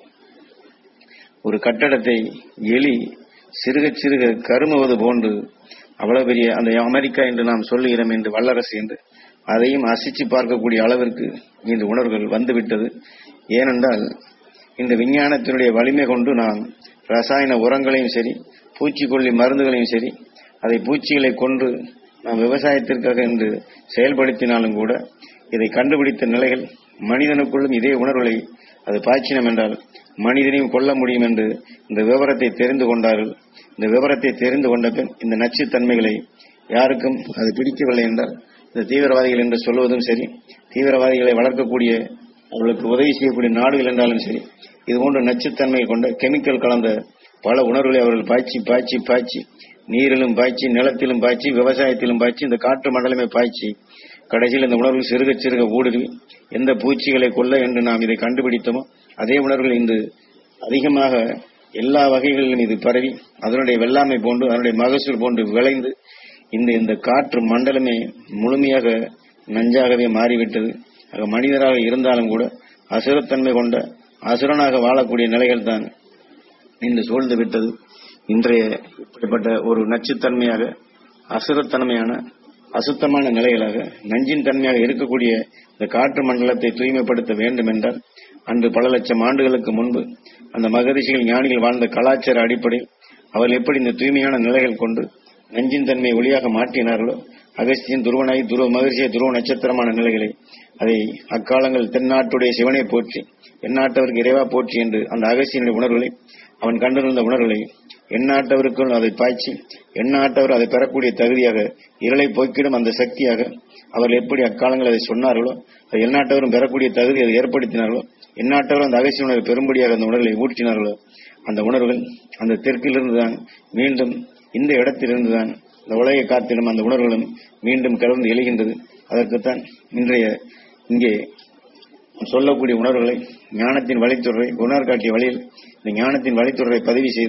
ஒரு கட்டடத்தை எலி சிறுக சிறுக கருமுவது போன்று அவ்வளவு பெரிய அந்த அமெரிக்கா என்று நாம் சொல்லுகிறோம் என்று வல்லரசு என்று அதையும் அசிச்சு பார்க்கக்கூடிய அளவிற்கு இந்த உணர்வுகள் வந்துவிட்டது ஏனென்றால் இந்த விஞ்ஞானத்தினுடைய வலிமை கொண்டு நாம் ரசாயன உரங்களையும் சரி பூச்சிக்கொல்லி மருந்துகளையும் சரி அதை பூச்சிகளை கொண்டு நாம் விவசாயத்திற்காக என்று செயல்படுத்தினாலும் கூட இதை கண்டுபிடித்த நிலைகள் மனிதனுக்குள்ளும் இதே உணர்வுகளை அது பாய்ச்சினம் என்றால் மனிதனையும் கொல்ல முடியும் என்று இந்த விவரத்தை தெரிந்து கொண்டார்கள் இந்த விவரத்தை தெரிந்து கொண்ட பின் இந்த நச்சுத்தன்மைகளை யாருக்கும் அது பிடிக்கவில்லை என்றால் இந்த தீவிரவாதிகள் என்று சொல்வதும் சரி தீவிரவாதிகளை வளர்க்கக்கூடிய அவர்களுக்கு உதவி செய்யக்கூடிய நாடுகள் என்றாலும் சரி இது போன்ற நச்சுத்தன்மை கொண்ட கெமிக்கல் கலந்த பல உணர்வுகளை அவர்கள் பாய்ச்சி பாய்ச்சி பாய்ச்சி நீரிலும் பாய்ச்சி நிலத்திலும் பாய்ச்சி விவசாயத்திலும் பாய்ச்சி இந்த காற்று மண்டலமே பாய்ச்சி கடைசியில் இந்த உணர்வு சிறுக சிறுக ஊடுருவி எந்த பூச்சிகளை கொல்ல என்று நாம் இதை கண்டுபிடித்தோமோ அதே உணர்வுகள் இன்று அதிகமாக எல்லா வகைகளிலும் இது பரவி அதனுடைய வெள்ளாமை போன்று அதனுடைய மகசூல் போன்று விளைந்து இந்த இந்த காற்று மண்டலமே முழுமையாக நஞ்சாகவே மாறிவிட்டது ஆக மனிதராக இருந்தாலும் கூட அசுரத்தன்மை கொண்ட அசுரனாக வாழக்கூடிய நிலைகள் தான் இன்று சூழ்ந்து விட்டது இன்றைய இப்படிப்பட்ட ஒரு நச்சுத்தன்மையாக அசுரத்தன்மையான அசுத்தமான நிலைகளாக நஞ்சின் தன்மையாக இருக்கக்கூடிய இந்த காற்று மண்டலத்தை தூய்மைப்படுத்த வேண்டும் என்றால் அன்று பல லட்சம் ஆண்டுகளுக்கு முன்பு அந்த மகரிஷிகள் ஞானிகள் வாழ்ந்த கலாச்சார அடிப்படையில் அவர்கள் எப்படி இந்த தூய்மையான நிலைகள் கொண்டு நஞ்சின் தன்மையை ஒளியாக மாற்றினார்களோ அகஸ்தியன் துருவனாய் துருவ மகிழ்ச்சிய துருவ நட்சத்திரமான நிலைகளை அதை அக்காலங்கள் தென்னாட்டுடைய சிவனை போற்றி எந்நாட்டவருக்கு இறைவா போற்றி என்று அந்த அகஸ்தியனுடைய உணர்வுகளை அவன் கண்டிருந்த உணர்வுகளை எந்நாட்டவருக்குள் அதை பாய்ச்சி எந்நாட்டவர் அதை பெறக்கூடிய தகுதியாக இருளை போக்கிடும் அந்த சக்தியாக அவர்கள் எப்படி அக்காலங்கள் அதை சொன்னார்களோ அதை எந்நாட்டவரும் பெறக்கூடிய தகுதி அதை ஏற்படுத்தினார்களோ எந்நாட்டவரும் அந்த அகசிய உணர்வை பெரும்படியாக அந்த உணர்வுகளை ஊற்றினார்களோ அந்த உணர்வுகள் அந்த தெற்கிலிருந்து தான் மீண்டும் இந்த இடத்திலிருந்து தான் இந்த உலகை காத்திடும் அந்த உணர்வுகளும் மீண்டும் கிளர்ந்து எழுகின்றது அதற்குத்தான் இன்றைய இங்கே சொல்லக்கூடிய உணர்வுகளை ஞானத்தின் வழித்துறை குணர் காட்டிய வழியில் இந்த ஞானத்தின் வழித்துறை பதிவு செய்து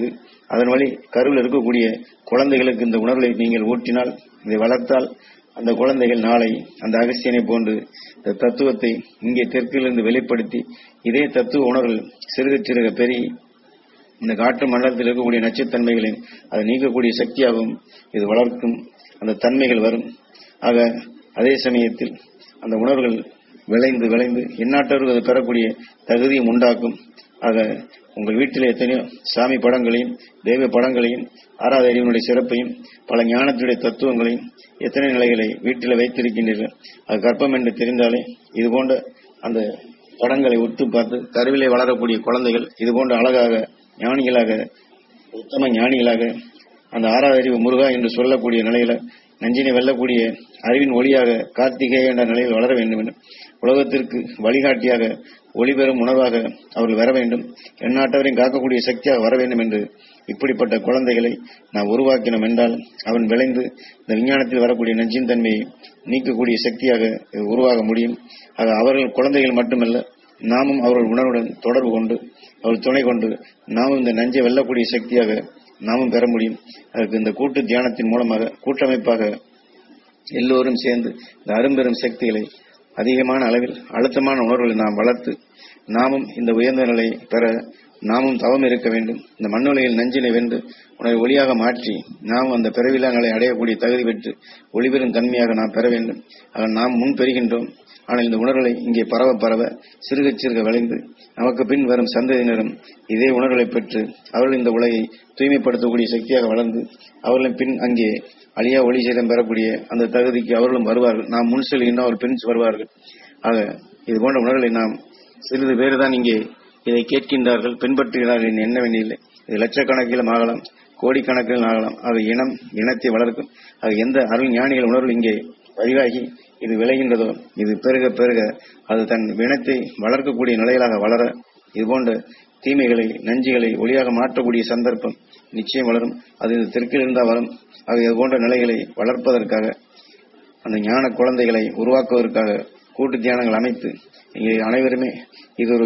அதன் வழி கருவில் இருக்கக்கூடிய குழந்தைகளுக்கு இந்த உணர்வை நீங்கள் ஊட்டினால் இதை வளர்த்தால் அந்த குழந்தைகள் நாளை அந்த அகஸ்தியனை போன்று இந்த தத்துவத்தை இங்கே தெற்கிலிருந்து வெளிப்படுத்தி இதே தத்துவ உணர்வு சிறுக சிறுக பெருகி இந்த காற்று மண்டலத்தில் இருக்கக்கூடிய நச்சுத்தன்மைகளையும் அதை நீக்கக்கூடிய சக்தியாகவும் இது வளர்க்கும் அந்த தன்மைகள் வரும் ஆக அதே சமயத்தில் அந்த உணர்வுகள் விளைந்து விளைந்து எந்நாட்டவர்கள் அது பெறக்கூடிய தகுதியும் உண்டாக்கும் ஆக உங்கள் வீட்டில் எத்தனையோ சாமி படங்களையும் தெய்வ படங்களையும் ஆறாவது அறிவினுடைய சிறப்பையும் பல ஞானத்துடைய தத்துவங்களையும் எத்தனை நிலைகளை வீட்டில் வைத்திருக்கின்றீர்கள் அது கற்பம் என்று தெரிந்தாலே இது போன்ற அந்த படங்களை உற்று பார்த்து கருவிலே வளரக்கூடிய குழந்தைகள் இது போன்ற அழகாக ஞானிகளாக உத்தம ஞானிகளாக அந்த ஆறாவது அறிவு முருகா என்று சொல்லக்கூடிய நிலையில நஞ்சினை வெல்லக்கூடிய அறிவின் ஒளியாக கார்த்திகேய என்ற நிலையில் வளர வேண்டும் என்று உலகத்திற்கு வழிகாட்டியாக ஒளிபெறும் உணர்வாக அவர்கள் வர வேண்டும் எந்நாட்டவரையும் காக்கக்கூடிய சக்தியாக வர வேண்டும் என்று இப்படிப்பட்ட குழந்தைகளை நாம் உருவாக்கினோம் என்றால் அவன் விளைந்து இந்த விஞ்ஞானத்தில் வரக்கூடிய நஞ்சின் தன்மையை நீக்கக்கூடிய சக்தியாக இது உருவாக முடியும் ஆக அவர்கள் குழந்தைகள் மட்டுமல்ல நாமும் அவர்கள் உணர்வுடன் தொடர்பு கொண்டு அவர்கள் துணை கொண்டு நாமும் இந்த நஞ்சை வெல்லக்கூடிய சக்தியாக நாமும் பெற முடியும் அதற்கு இந்த கூட்டு தியானத்தின் மூலமாக கூட்டமைப்பாக எல்லோரும் சேர்ந்து இந்த அரும்பெரும் சக்திகளை அதிகமான அளவில் அழுத்தமான உணர்வுகளை நாம் வளர்த்து நாமும் இந்த உயர்ந்த நிலையை பெற நாமும் தவம் இருக்க வேண்டும் இந்த மண்ணுலையில் நஞ்சினை வென்று உணவை ஒளியாக மாற்றி நாம் அந்த பிறவிலா நிலை அடையக்கூடிய தகுதி பெற்று ஒளிபெறும் தன்மையாக நாம் பெற வேண்டும் ஆக நாம் முன் பெறுகின்றோம் ஆனால் இந்த உணர்வுகளை இங்கே பரவ பரவ சிறுக சிறுக விளைந்து நமக்கு பின் வரும் சந்ததியினரும் இதே உணர்வுகளை பெற்று அவர்கள் இந்த உலகை தூய்மைப்படுத்தக்கூடிய சக்தியாக வளர்ந்து அவர்களின் பின் அங்கே அழியா ஒளி சேதம் பெறக்கூடிய அந்த தகுதிக்கு அவர்களும் வருவார்கள் நாம் முன் செல்கின்ற அவர் பின் வருவார்கள் ஆக இது போன்ற உணர்வுகளை நாம் சிறிது பேருதான் இங்கே இதை கேட்கின்றார்கள் பின்பற்றுகிறார்கள் என்று எண்ண வேண்டியதில்லை இது லட்சக்கணக்கிலும் ஆகலாம் கோடிக்கணக்கிலும் ஆகலாம் அது இனம் இனத்தை வளர்க்கும் அது எந்த அருள் ஞானிகள் உணர்வு இங்கே பதிவாகி இது விளைகின்றதோ இது பெருக பெருக அது தன் இனத்தை வளர்க்கக்கூடிய நிலையிலாக வளர இது போன்ற தீமைகளை நஞ்சுகளை ஒளியாக மாற்றக்கூடிய சந்தர்ப்பம் நிச்சயம் வளரும் அது இந்த தெற்கில் இருந்தால் வரும் ஆக இது போன்ற நிலைகளை வளர்ப்பதற்காக அந்த ஞான குழந்தைகளை உருவாக்குவதற்காக கூட்டு தியானங்கள் அமைத்து இங்கே அனைவருமே இது ஒரு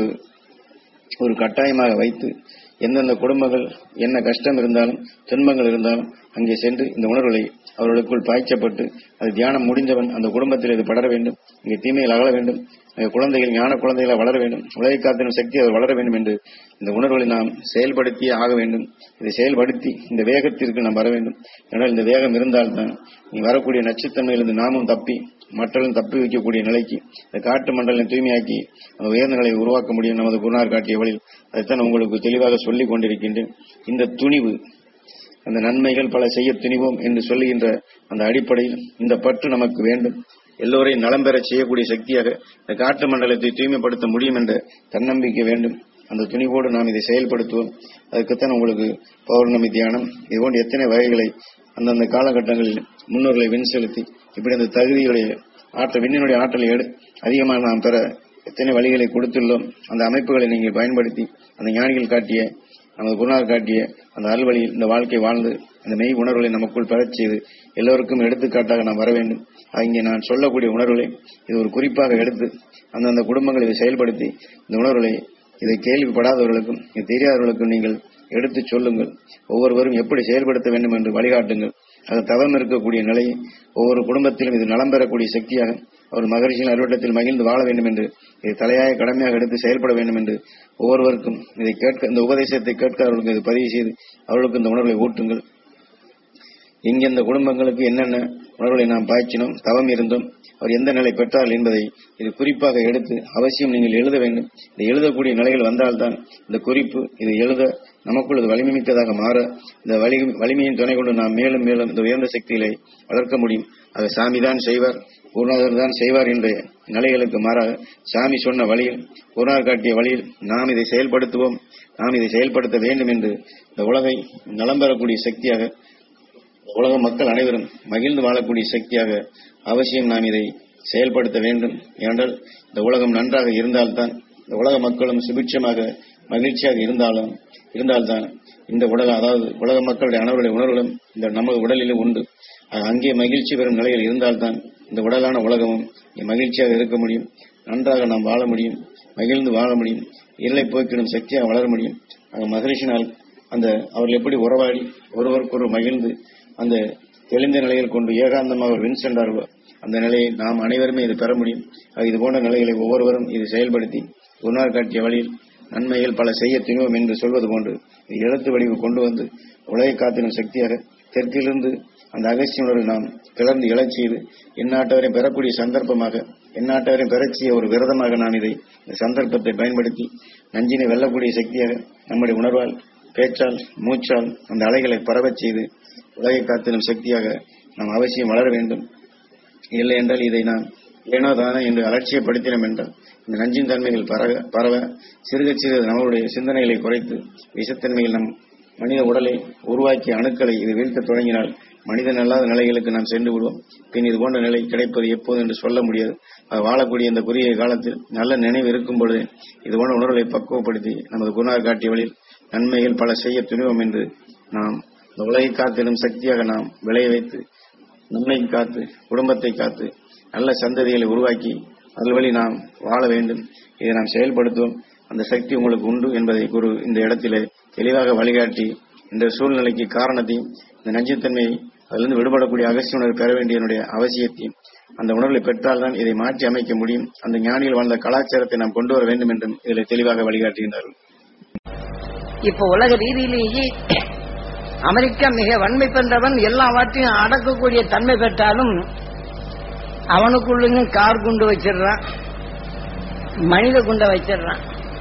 ஒரு கட்டாயமாக வைத்து எந்தெந்த குடும்பங்கள் என்ன கஷ்டம் இருந்தாலும் துன்பங்கள் இருந்தாலும் அங்கே சென்று இந்த உணர்வுகளை அவர்களுக்குள் பாய்ச்சப்பட்டு அது தியானம் முடிந்தவன் அந்த குடும்பத்தில் இது படர வேண்டும் இங்கே தீமைகள் அகல வேண்டும் அங்கே குழந்தைகள் ஞான குழந்தைகளை வளர வேண்டும் உலகை காத்திடும் சக்தி அது வளர வேண்டும் என்று இந்த உணர்வுகளை நாம் செயல்படுத்தியே ஆக வேண்டும் இதை செயல்படுத்தி இந்த வேகத்திற்கு நாம் வர வேண்டும் ஏனால் இந்த வேகம் இருந்தால்தான் நீ வரக்கூடிய நச்சுத்தன்மையிலிருந்து நாமும் தப்பி மற்றவர்களும் தப்பி வைக்கக்கூடிய நிலைக்கு இந்த காட்டு மண்டலம் தூய்மையாக்கி அந்த உயர்ந்த நிலையை உருவாக்க முடியும் நமது குருநார் காட்டிய வழியில் அதைத்தான் உங்களுக்கு தெளிவாக சொல்லிக் கொண்டிருக்கின்றேன் இந்த துணிவு அந்த நன்மைகள் பல செய்ய துணிவோம் என்று சொல்லுகின்ற அந்த அடிப்படையில் இந்த பற்று நமக்கு வேண்டும் எல்லோரையும் நலம் பெற செய்யக்கூடிய சக்தியாக இந்த காட்டு மண்டலத்தை தூய்மைப்படுத்த முடியும் என்ற தன்னம்பிக்கை வேண்டும் அந்த துணிவோடு நாம் இதை செயல்படுத்துவோம் அதுக்குத்தான் உங்களுக்கு பௌர்ணமி தியானம் இது போன்ற எத்தனை வகைகளை அந்தந்த காலகட்டங்களில் முன்னோர்களை வின் செலுத்தி இப்படி அந்த தகுதியுடைய ஆற்றல் விண்ணினுடைய ஆற்றலை எடு அதிகமாக நாம் பெற எத்தனை வழிகளை கொடுத்துள்ளோம் அந்த அமைப்புகளை நீங்கள் பயன்படுத்தி அந்த ஞானிகள் காட்டிய நமது குருநாதர் காட்டிய அந்த அல்வழியில் இந்த வாழ்க்கை வாழ்ந்து அந்த மெய் உணர்வுகளை நமக்குள் பெறச் செய்து எல்லோருக்கும் எடுத்துக்காட்டாக நாம் வர வேண்டும் இங்கே நான் சொல்லக்கூடிய உணர்வுகளை இது ஒரு குறிப்பாக எடுத்து அந்தந்த குடும்பங்களை இதை செயல்படுத்தி இந்த உணர்வுகளை இதை கேள்விப்படாதவர்களுக்கும் இது தெரியாதவர்களுக்கும் நீங்கள் எடுத்து சொல்லுங்கள் ஒவ்வொருவரும் எப்படி செயல்படுத்த வேண்டும் என்று வழிகாட்டுங்கள் அது தவம் இருக்கக்கூடிய நிலையை ஒவ்வொரு குடும்பத்திலும் இது நலம் பெறக்கூடிய சக்தியாக அவர் மகரிஷியின் அறுவட்டத்தில் மகிழ்ந்து வாழ வேண்டும் என்று இதை தலையாய கடமையாக எடுத்து செயல்பட வேண்டும் என்று ஒவ்வொருவருக்கும் இதை கேட்க இந்த உபதேசத்தை கேட்க அவர்களுக்கு இது பதிவு செய்து அவர்களுக்கு இந்த உணர்வை ஊட்டுங்கள் இங்கே இந்த குடும்பங்களுக்கு என்னென்ன உணர்வுகளை நாம் பாய்ச்சினோம் தவம் இருந்தோம் அவர் எந்த நிலை பெற்றார்கள் என்பதை இது குறிப்பாக எடுத்து அவசியம் நீங்கள் எழுத வேண்டும் இந்த எழுதக்கூடிய நிலைகள் வந்தால்தான் இந்த குறிப்பு இது எழுத நமக்குள் இது வலிமை மிக்கதாக மாற இந்த வலி வலிமையின் துணை கொண்டு நாம் மேலும் மேலும் இந்த உயர்ந்த சக்திகளை வளர்க்க முடியும் அது சாமி தான் செய்வார் குருநாதர் தான் செய்வார் என்ற நிலைகளுக்கு மாறாக சாமி சொன்ன வழியில் குருநாதர் காட்டிய வழியில் நாம் இதை செயல்படுத்துவோம் நாம் இதை செயல்படுத்த வேண்டும் என்று இந்த உலகை நலம் பெறக்கூடிய சக்தியாக உலக மக்கள் அனைவரும் மகிழ்ந்து வாழக்கூடிய சக்தியாக அவசியம் நாம் இதை செயல்படுத்த வேண்டும் ஏனென்றால் இந்த உலகம் நன்றாக இருந்தால்தான் இந்த உலக மக்களும் சுபிட்சமாக மகிழ்ச்சியாக இருந்தாலும் இருந்தால்தான் இந்த உடல் அதாவது உலக மக்களுடைய அனைவருடைய உணர்வுகளும் இந்த நமது உடலிலும் உண்டு அங்கே மகிழ்ச்சி பெறும் நிலையில் இருந்தால்தான் இந்த உடலான உலகமும் மகிழ்ச்சியாக இருக்க முடியும் நன்றாக நாம் வாழ முடியும் மகிழ்ந்து வாழ முடியும் இருளை போக்கிடும் சக்தியாக வளர முடியும் மகரிஷினால் அந்த அவர்கள் எப்படி உறவாடி ஒருவருக்கொரு மகிழ்ந்து அந்த தெளிந்த நிலையில் கொண்டு ஏகாந்தமாக ஒரு வின் சென்றார்களோ அந்த நிலையை நாம் அனைவருமே இது பெற முடியும் ஆக இது போன்ற நிலைகளை ஒவ்வொருவரும் இது செயல்படுத்தி குருநார் காட்டிய வழியில் நன்மைகள் பல செய்ய துணிவோம் என்று சொல்வது போன்று இது எழுத்து வடிவு கொண்டு வந்து உலகை காத்திடும் சக்தியாக தெற்கிலிருந்து அந்த அகஸ்திய உணர்வை நாம் பிளர்ந்து எழச் செய்து எந்நாட்டவரை பெறக்கூடிய சந்தர்ப்பமாக எந்நாட்டவரை பெறச் செய்ய ஒரு விரதமாக நான் இதை இந்த சந்தர்ப்பத்தை பயன்படுத்தி நஞ்சினை வெல்லக்கூடிய சக்தியாக நம்முடைய உணர்வால் பேச்சால் மூச்சால் அந்த அலைகளை பரவச் செய்து உலகை காத்திடும் சக்தியாக நாம் அவசியம் வளர வேண்டும் இல்லை என்றால் இதை நாம் ஏனோ தானோ என்று அலட்சியப்படுத்தினோம் என்றால் இந்த நஞ்சின் தன்மைகள் பரவ பரவ சிறுக சிறு நம்மளுடைய சிந்தனைகளை குறைத்து விஷத்தன்மையில் நம் மனித உடலை உருவாக்கிய அணுக்களை இது வீழ்த்த தொடங்கினால் மனிதன் அல்லாத நிலைகளுக்கு நாம் சென்று விடுவோம் பின் இது போன்ற நிலை கிடைப்பது எப்போது என்று சொல்ல முடியாது அது வாழக்கூடிய இந்த குறுகிய காலத்தில் நல்ல நினைவு இருக்கும் பொழுது இது போன்ற உணர்வுகளை பக்குவப்படுத்தி நமது குணார் காட்டிய வழியில் நன்மைகள் பல செய்ய துணிவோம் என்று நாம் இந்த உலகை காத்திடும் சக்தியாக நாம் விளைய வைத்து நம்மை காத்து குடும்பத்தை காத்து நல்ல சந்ததிகளை உருவாக்கி அதன் வழி நாம் வாழ வேண்டும் இதை நாம் செயல்படுத்துவோம் அந்த சக்தி உங்களுக்கு உண்டு என்பதை குரு இந்த இடத்திலே தெளிவாக வழிகாட்டி இந்த சூழ்நிலைக்கு காரணத்தையும் இந்த நஞ்சுத்தன்மையை அதிலிருந்து விடுபடக்கூடிய அகசிய உணர்வு பெற வேண்டிய என்னுடைய அவசியத்தையும் அந்த உணர்வை பெற்றால்தான் இதை மாற்றி அமைக்க முடியும் அந்த ஞானிகள் வாழ்ந்த கலாச்சாரத்தை நாம் கொண்டு வர வேண்டும் என்றும் இதில் தெளிவாக வழிகாட்டுகின்றார்கள் இப்ப உலக ரீதியிலேயே அமெரிக்கா மிக வன்மை பெற்றவன் எல்லாவற்றையும் அடக்கக்கூடிய தன்மை பெற்றாலும் அவனுக்குள்ளுங்க கார் குண்டு வச்சிடுறான் மனித குண்டை வச்சிடுறான்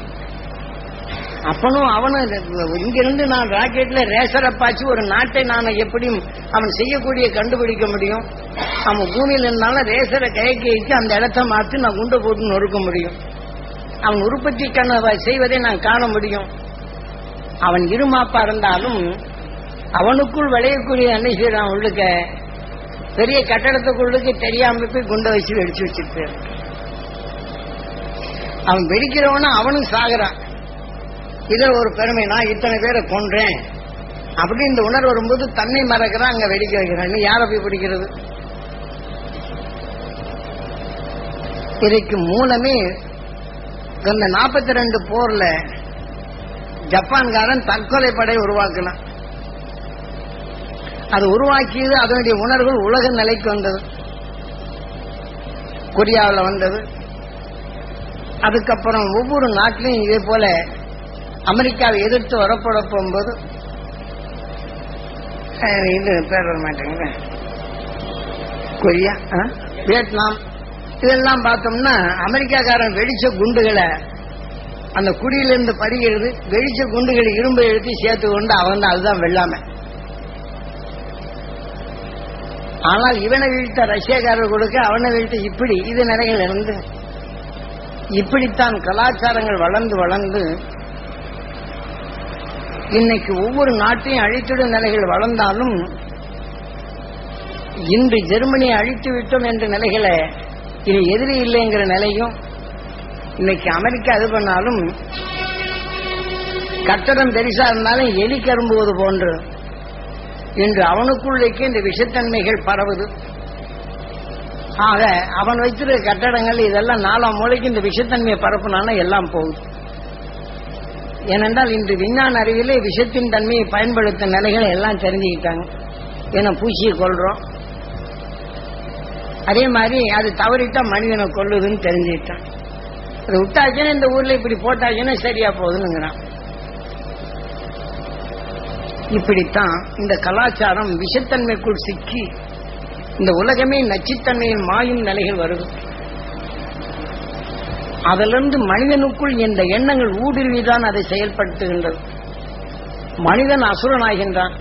அப்பனும் அவனும் இங்கிருந்து நான் ராக்கெட்ல ரேசரை பாய்ச்சி ஒரு நாட்டை நான் எப்படி அவன் செய்யக்கூடிய கண்டுபிடிக்க முடியும் அவன் பூமியில் இருந்தாலும் ரேசரை கைக்கு வச்சு அந்த இடத்த மாற்றி நான் குண்டை போட்டு நொறுக்க முடியும் அவன் உற்பத்தி கண்ண செய்வதை நான் காண முடியும் அவன் இருமாப்பா இருந்தாலும் அவனுக்குள் விளையக்கூடிய என்ன செய்யறான் உள்ளுக்க பெரிய கட்டடத்துக்குள்ளுக்கு தெரியாம போய் குண்டை வச்சு வெடிச்சு வச்சிருப்பாரு அவன் வெடிக்கிறவன அவனும் சாகுறான் இதுல ஒரு பெருமை நான் இத்தனை பேரை கொன்றேன் அப்படி இந்த உணர்வு வரும்போது தன்னை மறக்கிறான் அங்க வெடிக்க வைக்கிறான் நீ யாரை போய் பிடிக்கிறது இதுக்கு மூலமே இந்த நாற்பத்தி ரெண்டு போர்ல ஜப்பான்காரன் தற்கொலை படை உருவாக்கினான் அது உருவாக்கியது அதனுடைய உணர்வுகள் உலக நிலைக்கு வந்தது கொரியாவில் வந்தது அதுக்கப்புறம் ஒவ்வொரு நாட்டிலையும் இதே போல அமெரிக்காவை எதிர்த்து வரப்பட போகும்போது அஹ், இது பேர் வர மாட்டேங்குது கொரியா ஆ? வியட்நாம் இதெல்லாம் பார்த்தோம்னா அமெரிக்காக்காரன் வெடிச்ச குண்டுகளை அந்த குடியிலிருந்து பறிகிறது வெடிச்ச குண்டுகளை இரும்பை எழுத்தி சேர்த்து கொண்டு அவன் தான் அதுதான் வெள்ளாமை ஆனால் இவனை வீழ்த்த ரஷ்யக்காரர் கொடுக்க அவனை வீழ்த்த இப்படி இது நிலைகள் இருந்து இப்படித்தான் கலாச்சாரங்கள் வளர்ந்து வளர்ந்து இன்னைக்கு ஒவ்வொரு நாட்டையும் அழித்திடும் நிலைகள் வளர்ந்தாலும் இன்று ஜெர்மனியை அழித்து விட்டோம் என்ற நிலைகளை இனி எதிரி இல்லைங்கிற நிலையும் இன்னைக்கு அமெரிக்கா இது பண்ணாலும் கட்டடம் பெரிசா இருந்தாலும் எலி கரும்புவது போன்று இன்று அவனுக்குள்ளேக்கு இந்த விஷத்தன்மைகள் பரவுது ஆக அவன் வைத்திருக்க கட்டடங்கள் இதெல்லாம் நாலாம் மூலைக்கு இந்த விஷத்தன்மையை பரப்புனானா எல்லாம் போகுது ஏனென்றால் இன்று விஞ்ஞான அறிவிலே விஷத்தின் தன்மையை பயன்படுத்தும் நிலைகளை எல்லாம் தெரிஞ்சுக்கிட்டாங்க ஏன்னா பூச்சியை கொள்றோம் அதே மாதிரி அது தவறிட்டா மனிதனை கொல்லுதுன்னு தெரிஞ்சுக்கிட்டான் அதை விட்டாச்சுன்னா இந்த ஊர்ல இப்படி போட்டாச்சுன்னா சரியா போகுதுங்கிறான் இப்படித்தான் இந்த கலாச்சாரம் விஷத்தன்மைக்குள் சிக்கி இந்த உலகமே நச்சுத்தன்மையில் மாயும் நிலைகள் வருது அதிலிருந்து மனிதனுக்குள் இந்த எண்ணங்கள் ஊடுருவிதான் அதை செயல்படுத்துகின்றது மனிதன் அசுரனாகின்றான்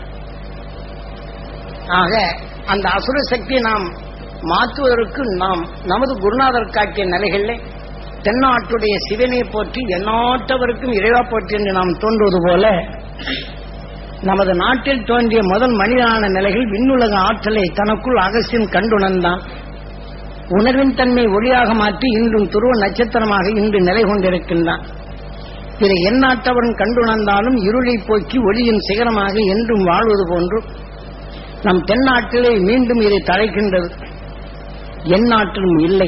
ஆக அந்த அசுர சக்தியை நாம் மாற்றுவதற்கு நாம் நமது குருநாதர் காட்டிய நிலைகளில் தென்னாட்டுடைய சிவனை போற்றி எந்நாட்டவருக்கும் இறைவா போற்றி என்று நாம் தோன்றுவது போல நமது நாட்டில் தோன்றிய முதல் மனிதனான நிலையில் விண்ணுலக ஆற்றலை தனக்குள் அகசியம் கண்டுணர்ந்தான் உணர்வின் தன்மை ஒளியாக மாற்றி இன்றும் துருவ நட்சத்திரமாக இன்று நிலை கொண்டிருக்கின்றான் இதை எந்நாட்டவன் கண்டுணர்ந்தாலும் இருளை போக்கி ஒளியின் சிகரமாக என்றும் வாழ்வது போன்று நம் தென்னாட்டிலே மீண்டும் இதை தழைக்கின்றது எந்நாட்டிலும் இல்லை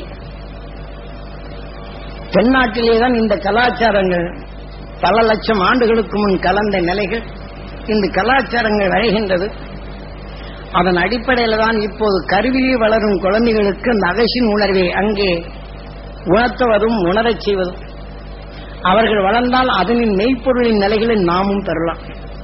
தென்னாட்டிலேதான் இந்த கலாச்சாரங்கள் பல லட்சம் ஆண்டுகளுக்கு முன் கலந்த நிலைகள் இந்த கலாச்சாரங்கள் விளைகின்றது அதன் அடிப்படையில் தான் இப்போது கருவிலே வளரும் குழந்தைகளுக்கு அந்த அகசின் உணர்வை அங்கே உணர்த்துவதும் உணரச் செய்வதும் அவர்கள் வளர்ந்தால் அதனின் மெய்ப்பொருளின் நிலைகளை நாமும் பெறலாம்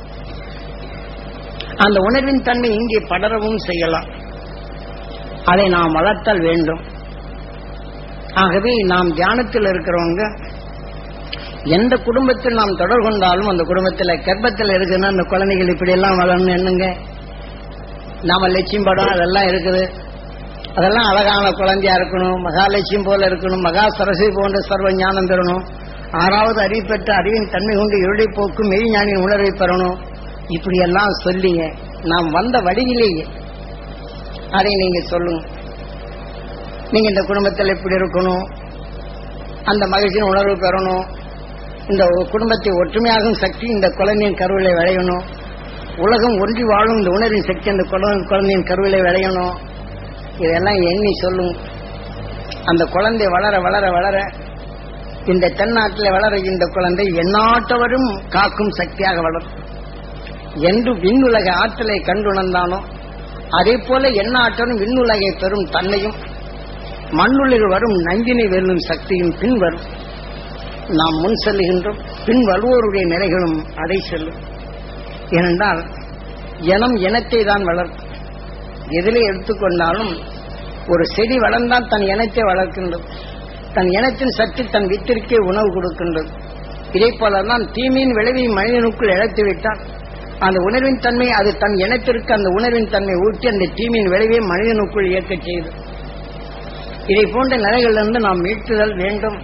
அந்த உணர்வின் தன்மை இங்கே படரவும் செய்யலாம் அதை நாம் வளர்த்தல் வேண்டும் ஆகவே நாம் தியானத்தில் இருக்கிறவங்க எந்த குடும்பத்தில் நாம் தொடர் கொண்டாலும் அந்த குடும்பத்தில் கர்ப்பத்தில் இருக்குன்னா அந்த குழந்தைகள் இப்படி எல்லாம் வளரணும் என்னங்க நாம லட்சியம் படம் அதெல்லாம் இருக்குது அதெல்லாம் அழகான குழந்தையா இருக்கணும் மகாலட்சியம் போல இருக்கணும் மகா சரஸ்வதி போன்ற சர்வ ஞானம் பெறணும் ஆறாவது அறிவு பெற்ற அறிவின் தன்மை கொண்டு இருளை போக்கும் மெய்ஞானின் உணர்வை பெறணும் இப்படி எல்லாம் சொல்லிங்க நாம் வந்த வழியிலேயே அதை நீங்க சொல்லுங்க நீங்க இந்த குடும்பத்தில் எப்படி இருக்கணும் அந்த மகிழ்ச்சியின் உணர்வு பெறணும் இந்த குடும்பத்தை ஒற்றுமையாகும் சக்தி இந்த குழந்தையின் கருவிலை விளையணும் உலகம் ஒன்றி வாழும் இந்த உணர்வின் சக்தி அந்த குழந்தை- குழந்தையின் கருவிலை விளையணும் இதெல்லாம் எண்ணி சொல்லும் அந்த குழந்தை வளர வளர வளர இந்த தென்னாட்டில் வளர இந்த குழந்தை எந்நாட்டவரும் காக்கும் சக்தியாக வளரும் என்று விண்ணுலக ஆற்றலை கண்டுணர்ந்தானோ அதே போல எந்நாட்டரும் விண்ணுலகை பெறும் தன்னையும் மண்ணுலகில் வரும் நஞ்சினை வெல்லும் சக்தியும் பின் வரும் நாம் முன் செல்லுகின்றோம் பின் வருவோருடைய நிலைகளும் அதை செல்லும் ஏனென்றால் இனம் இனத்தை தான் வளர்க்கும் எதிலே எடுத்துக்கொண்டாலும் ஒரு செடி வளர்ந்தால் தன் இனத்தை வளர்க்கின்றது தன் இனத்தின் சக்தி தன் வித்திற்கே உணவு கொடுக்கின்றது இதே போலதான் தீமையின் விளைவை மனிதனுக்குள் இழத்து விட்டால் அந்த உணர்வின் தன்மை அது தன் இனத்திற்கு அந்த உணர்வின் தன்மை ஊட்டி அந்த தீமையின் விளைவை மனிதனுக்குள் இயக்கச் செய்து இதை போன்ற நிலைகளிலிருந்து நாம் மீட்டுதல் வேண்டும்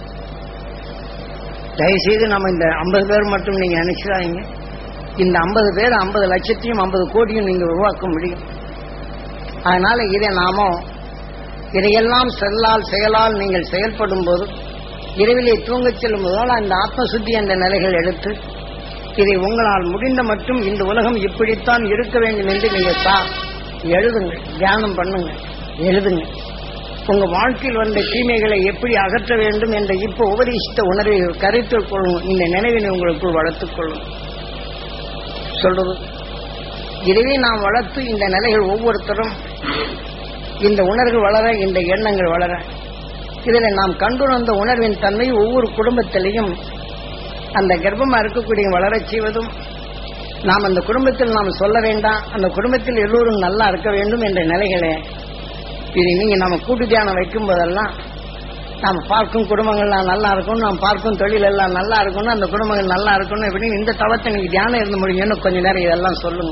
தயவுசெய்து நம்ம இந்த ஐம்பது பேர் மட்டும் நீங்க நினைச்சிடாதீங்க இந்த ஐம்பது பேர் ஐம்பது லட்சத்தையும் ஐம்பது கோடியும் நீங்க உருவாக்க முடியும் அதனால இதை நாம இதையெல்லாம் செல்லால் செயலால் நீங்கள் செயல்படும் போது இரவிலே தூங்கச் செல்லும் போதால் அந்த ஆத்ம சுத்தி என்ற நிலைகள் எடுத்து இதை உங்களால் முடிந்த மட்டும் இந்த உலகம் இப்படித்தான் இருக்க வேண்டும் என்று நீங்க தா எழுதுங்க தியானம் பண்ணுங்க எழுதுங்க உங்க வாழ்க்கையில் வந்த தீமைகளை எப்படி அகற்ற வேண்டும் என்ற இப்போ உபதேசித்த உணர்வை கருத்தில் கொள்ளும் இந்த நினைவினை உங்களுக்குள் வளர்த்துக் கொள்ளும் சொல்றது இதுவே நாம் வளர்த்து இந்த நிலைகள் ஒவ்வொருத்தரும் இந்த உணர்வு வளர இந்த எண்ணங்கள் வளர இதில் நாம் கண்டுணர்ந்த உணர்வின் தன்மை ஒவ்வொரு குடும்பத்திலையும் அந்த கர்ப்பமா இருக்கக்கூடிய வளரச் செய்வதும் நாம் அந்த குடும்பத்தில் நாம் சொல்ல வேண்டாம் அந்த குடும்பத்தில் எல்லோரும் நல்லா இருக்க வேண்டும் என்ற நிலைகளை இது நீங்க நம்ம கூட்டு தியானம் வைக்கும் போதெல்லாம் நாம் பார்க்கும் குடும்பங்கள்லாம் நல்லா இருக்கணும் நாம் பார்க்கும் தொழில் எல்லாம் நல்லா இருக்கணும் அந்த குடும்பங்கள் நல்லா இருக்கணும் இப்படின்னு இந்த தவத்தை நீங்க தியானம் இருந்து முடியும்னு கொஞ்ச நேரம் இதெல்லாம் சொல்லுங்க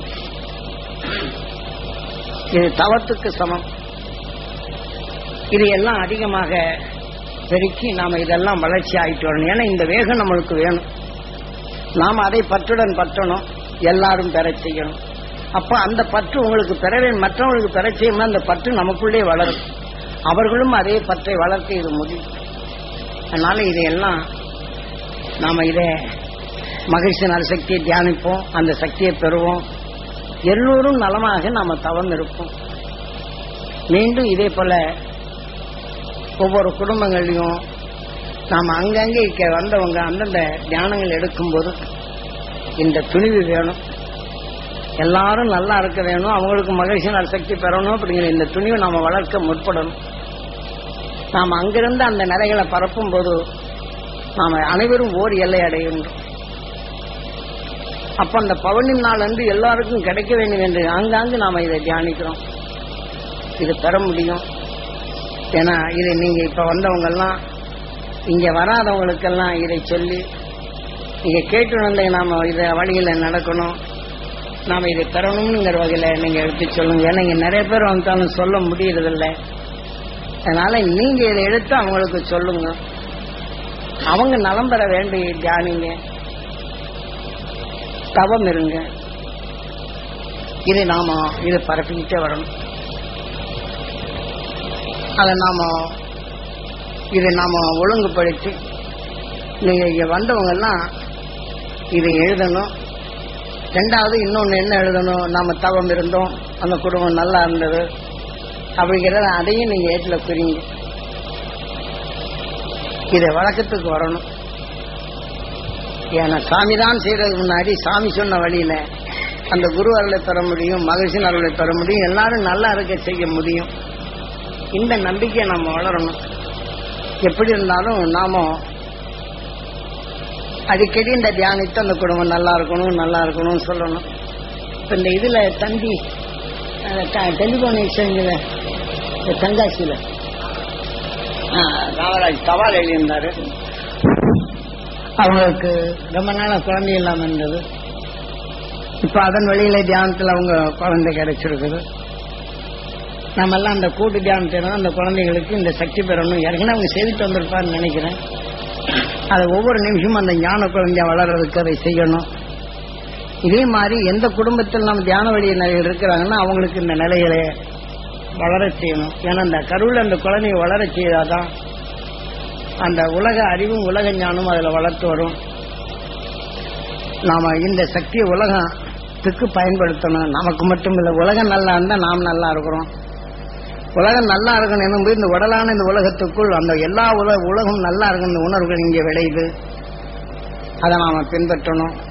இது தவத்துக்கு சமம் இது எல்லாம் அதிகமாக பெருக்கி நாம இதெல்லாம் வளர்ச்சி ஆயிட்டு வரணும் ஏன்னா இந்த வேகம் நம்மளுக்கு வேணும் நாம் அதை பற்றுடன் பற்றணும் எல்லாரும் பெறச் செய்யணும் அப்ப அந்த பற்று உங்களுக்கு பெற வேண்டும் மற்றவங்களுக்கு பெறச் செய்யணும்னா அந்த பற்று நமக்குள்ளே வளரும் அவர்களும் அதே பற்றை வளர்க்க இது முடியும் அதனால இதையெல்லாம் நாம இதை மகிழ்ச்சி நலசக்தியை தியானிப்போம் அந்த சக்தியை பெறுவோம் எல்லோரும் நலமாக நாம தவம் இருப்போம் மீண்டும் இதே போல ஒவ்வொரு குடும்பங்களையும் நாம் அங்கங்கே இங்க வந்தவங்க அந்தந்த தியானங்கள் எடுக்கும்போது இந்த துணிவு வேணும் எல்லாரும் நல்லா இருக்க வேணும் அவங்களுக்கு மகிழ்ச்சி நல்ல சக்தி பெறணும் அப்படிங்கிற இந்த துணிவை நாம வளர்க்க முற்படணும் நாம் அங்கிருந்து அந்த நிலைகளை பரப்பும் போது நாம அனைவரும் ஓர் எல்லை அடைகின்றோம் அப்ப அந்த பௌர்ணமி நாள் அன்று எல்லாருக்கும் கிடைக்க வேண்டும் என்று ஆங்காங்கு நாம இதை தியானிக்கிறோம் இது பெற முடியும் ஏன்னா இதை நீங்க இப்ப வந்தவங்க எல்லாம் இங்க வராதவங்களுக்கெல்லாம் இதை சொல்லி நீங்க கேட்டு வந்த நாம இத வழியில நடக்கணும் நாம இதை பெறணும்ங்கிற வகையில நீங்க எடுத்து சொல்லுங்க ஏன்னா இங்க நிறைய பேர் வந்தாலும் சொல்ல முடியறதில்ல அதனால நீங்க இதை எடுத்து அவங்களுக்கு சொல்லுங்க அவங்க நலம் பெற வேண்டி தியானிங்க தவம் இருங்க இதை நாம இதை பரப்பிக்கிட்டே வரணும் அதை நாம இதை நாம ஒழுங்குபடுத்தி நீங்க இங்க வந்தவங்க எல்லாம் இதை எழுதணும் ரெண்டாவது இன்னொன்னு என்ன எழுதணும் நாம தவம் இருந்தோம் அந்த குடும்பம் நல்லா இருந்தது அப்படிங்கிறத அதையும் நீங்க ஏற்றுல புரியுங்க இதை வழக்கத்துக்கு வரணும் ஏன்னா சாமி தான் செய்யறதுக்கு முன்னாடி சாமி சொன்ன வழியில அந்த குரு அருளை பெற முடியும் மகிழ்ச்சியின் அருளை பெற முடியும் எல்லாரும் நல்லா இருக்க செய்ய முடியும் இந்த நம்பிக்கையை நம்ம வளரணும் எப்படி இருந்தாலும் நாம அடிக்கடி இந்த தியானித்து அந்த குடும்பம் நல்லா இருக்கணும் நல்லா இருக்கணும்னு சொல்லணும் இப்ப இந்த இதுல தந்தி டெலிபோன் எக்ஸ்சேஞ்சில் தென்காசியில ஆ, ராமராஜ் தபால் எழுதியிருந்தாரு அவங்களுக்கு ரொம்ப நாளா குழந்தை இல்லாம இருந்தது இப்ப அதன் வழியில தியானத்துல அவங்க குழந்தை கிடைச்சிருக்குது நம்ம எல்லாம் அந்த கூட்டு தியானத்தை அந்த குழந்தைகளுக்கு இந்த சக்தி பெறணும் ஏற்கனவே அவங்க செய்துட்டு வந்திருப்பான்னு நினைக்கிறேன் அதை ஒவ்வொரு நிமிஷமும் அந்த ஞான குழந்தைய வளர்றதுக்கு அதை செய்யணும் இதே மாதிரி எந்த குடும்பத்தில் நம்ம தியான வழிய நிலையில் இருக்கிறாங்கன்னா அவங்களுக்கு இந்த நிலைகளை வளரச் செய்யணும் ஏன்னா அந்த கருவில் அந்த குழந்தைய வளரச் செய்தாதான் அந்த உலக அறிவும் உலக ஞானமும் அதில் வளர்த்து வரும் நாம இந்த சக்தியை உலகத்துக்கு பயன்படுத்தணும் நமக்கு மட்டும் இல்லை உலகம் நல்லா இருந்தா நாம் நல்லா இருக்கிறோம் உலகம் நல்லா இருக்கணும் என்னும்போது இந்த உடலான இந்த உலகத்துக்குள் அந்த எல்லா உலக உலகம் நல்லா இருக்கணும் உணர்வுகள் இங்கே விளையுது அதை நாம பின்பற்றணும்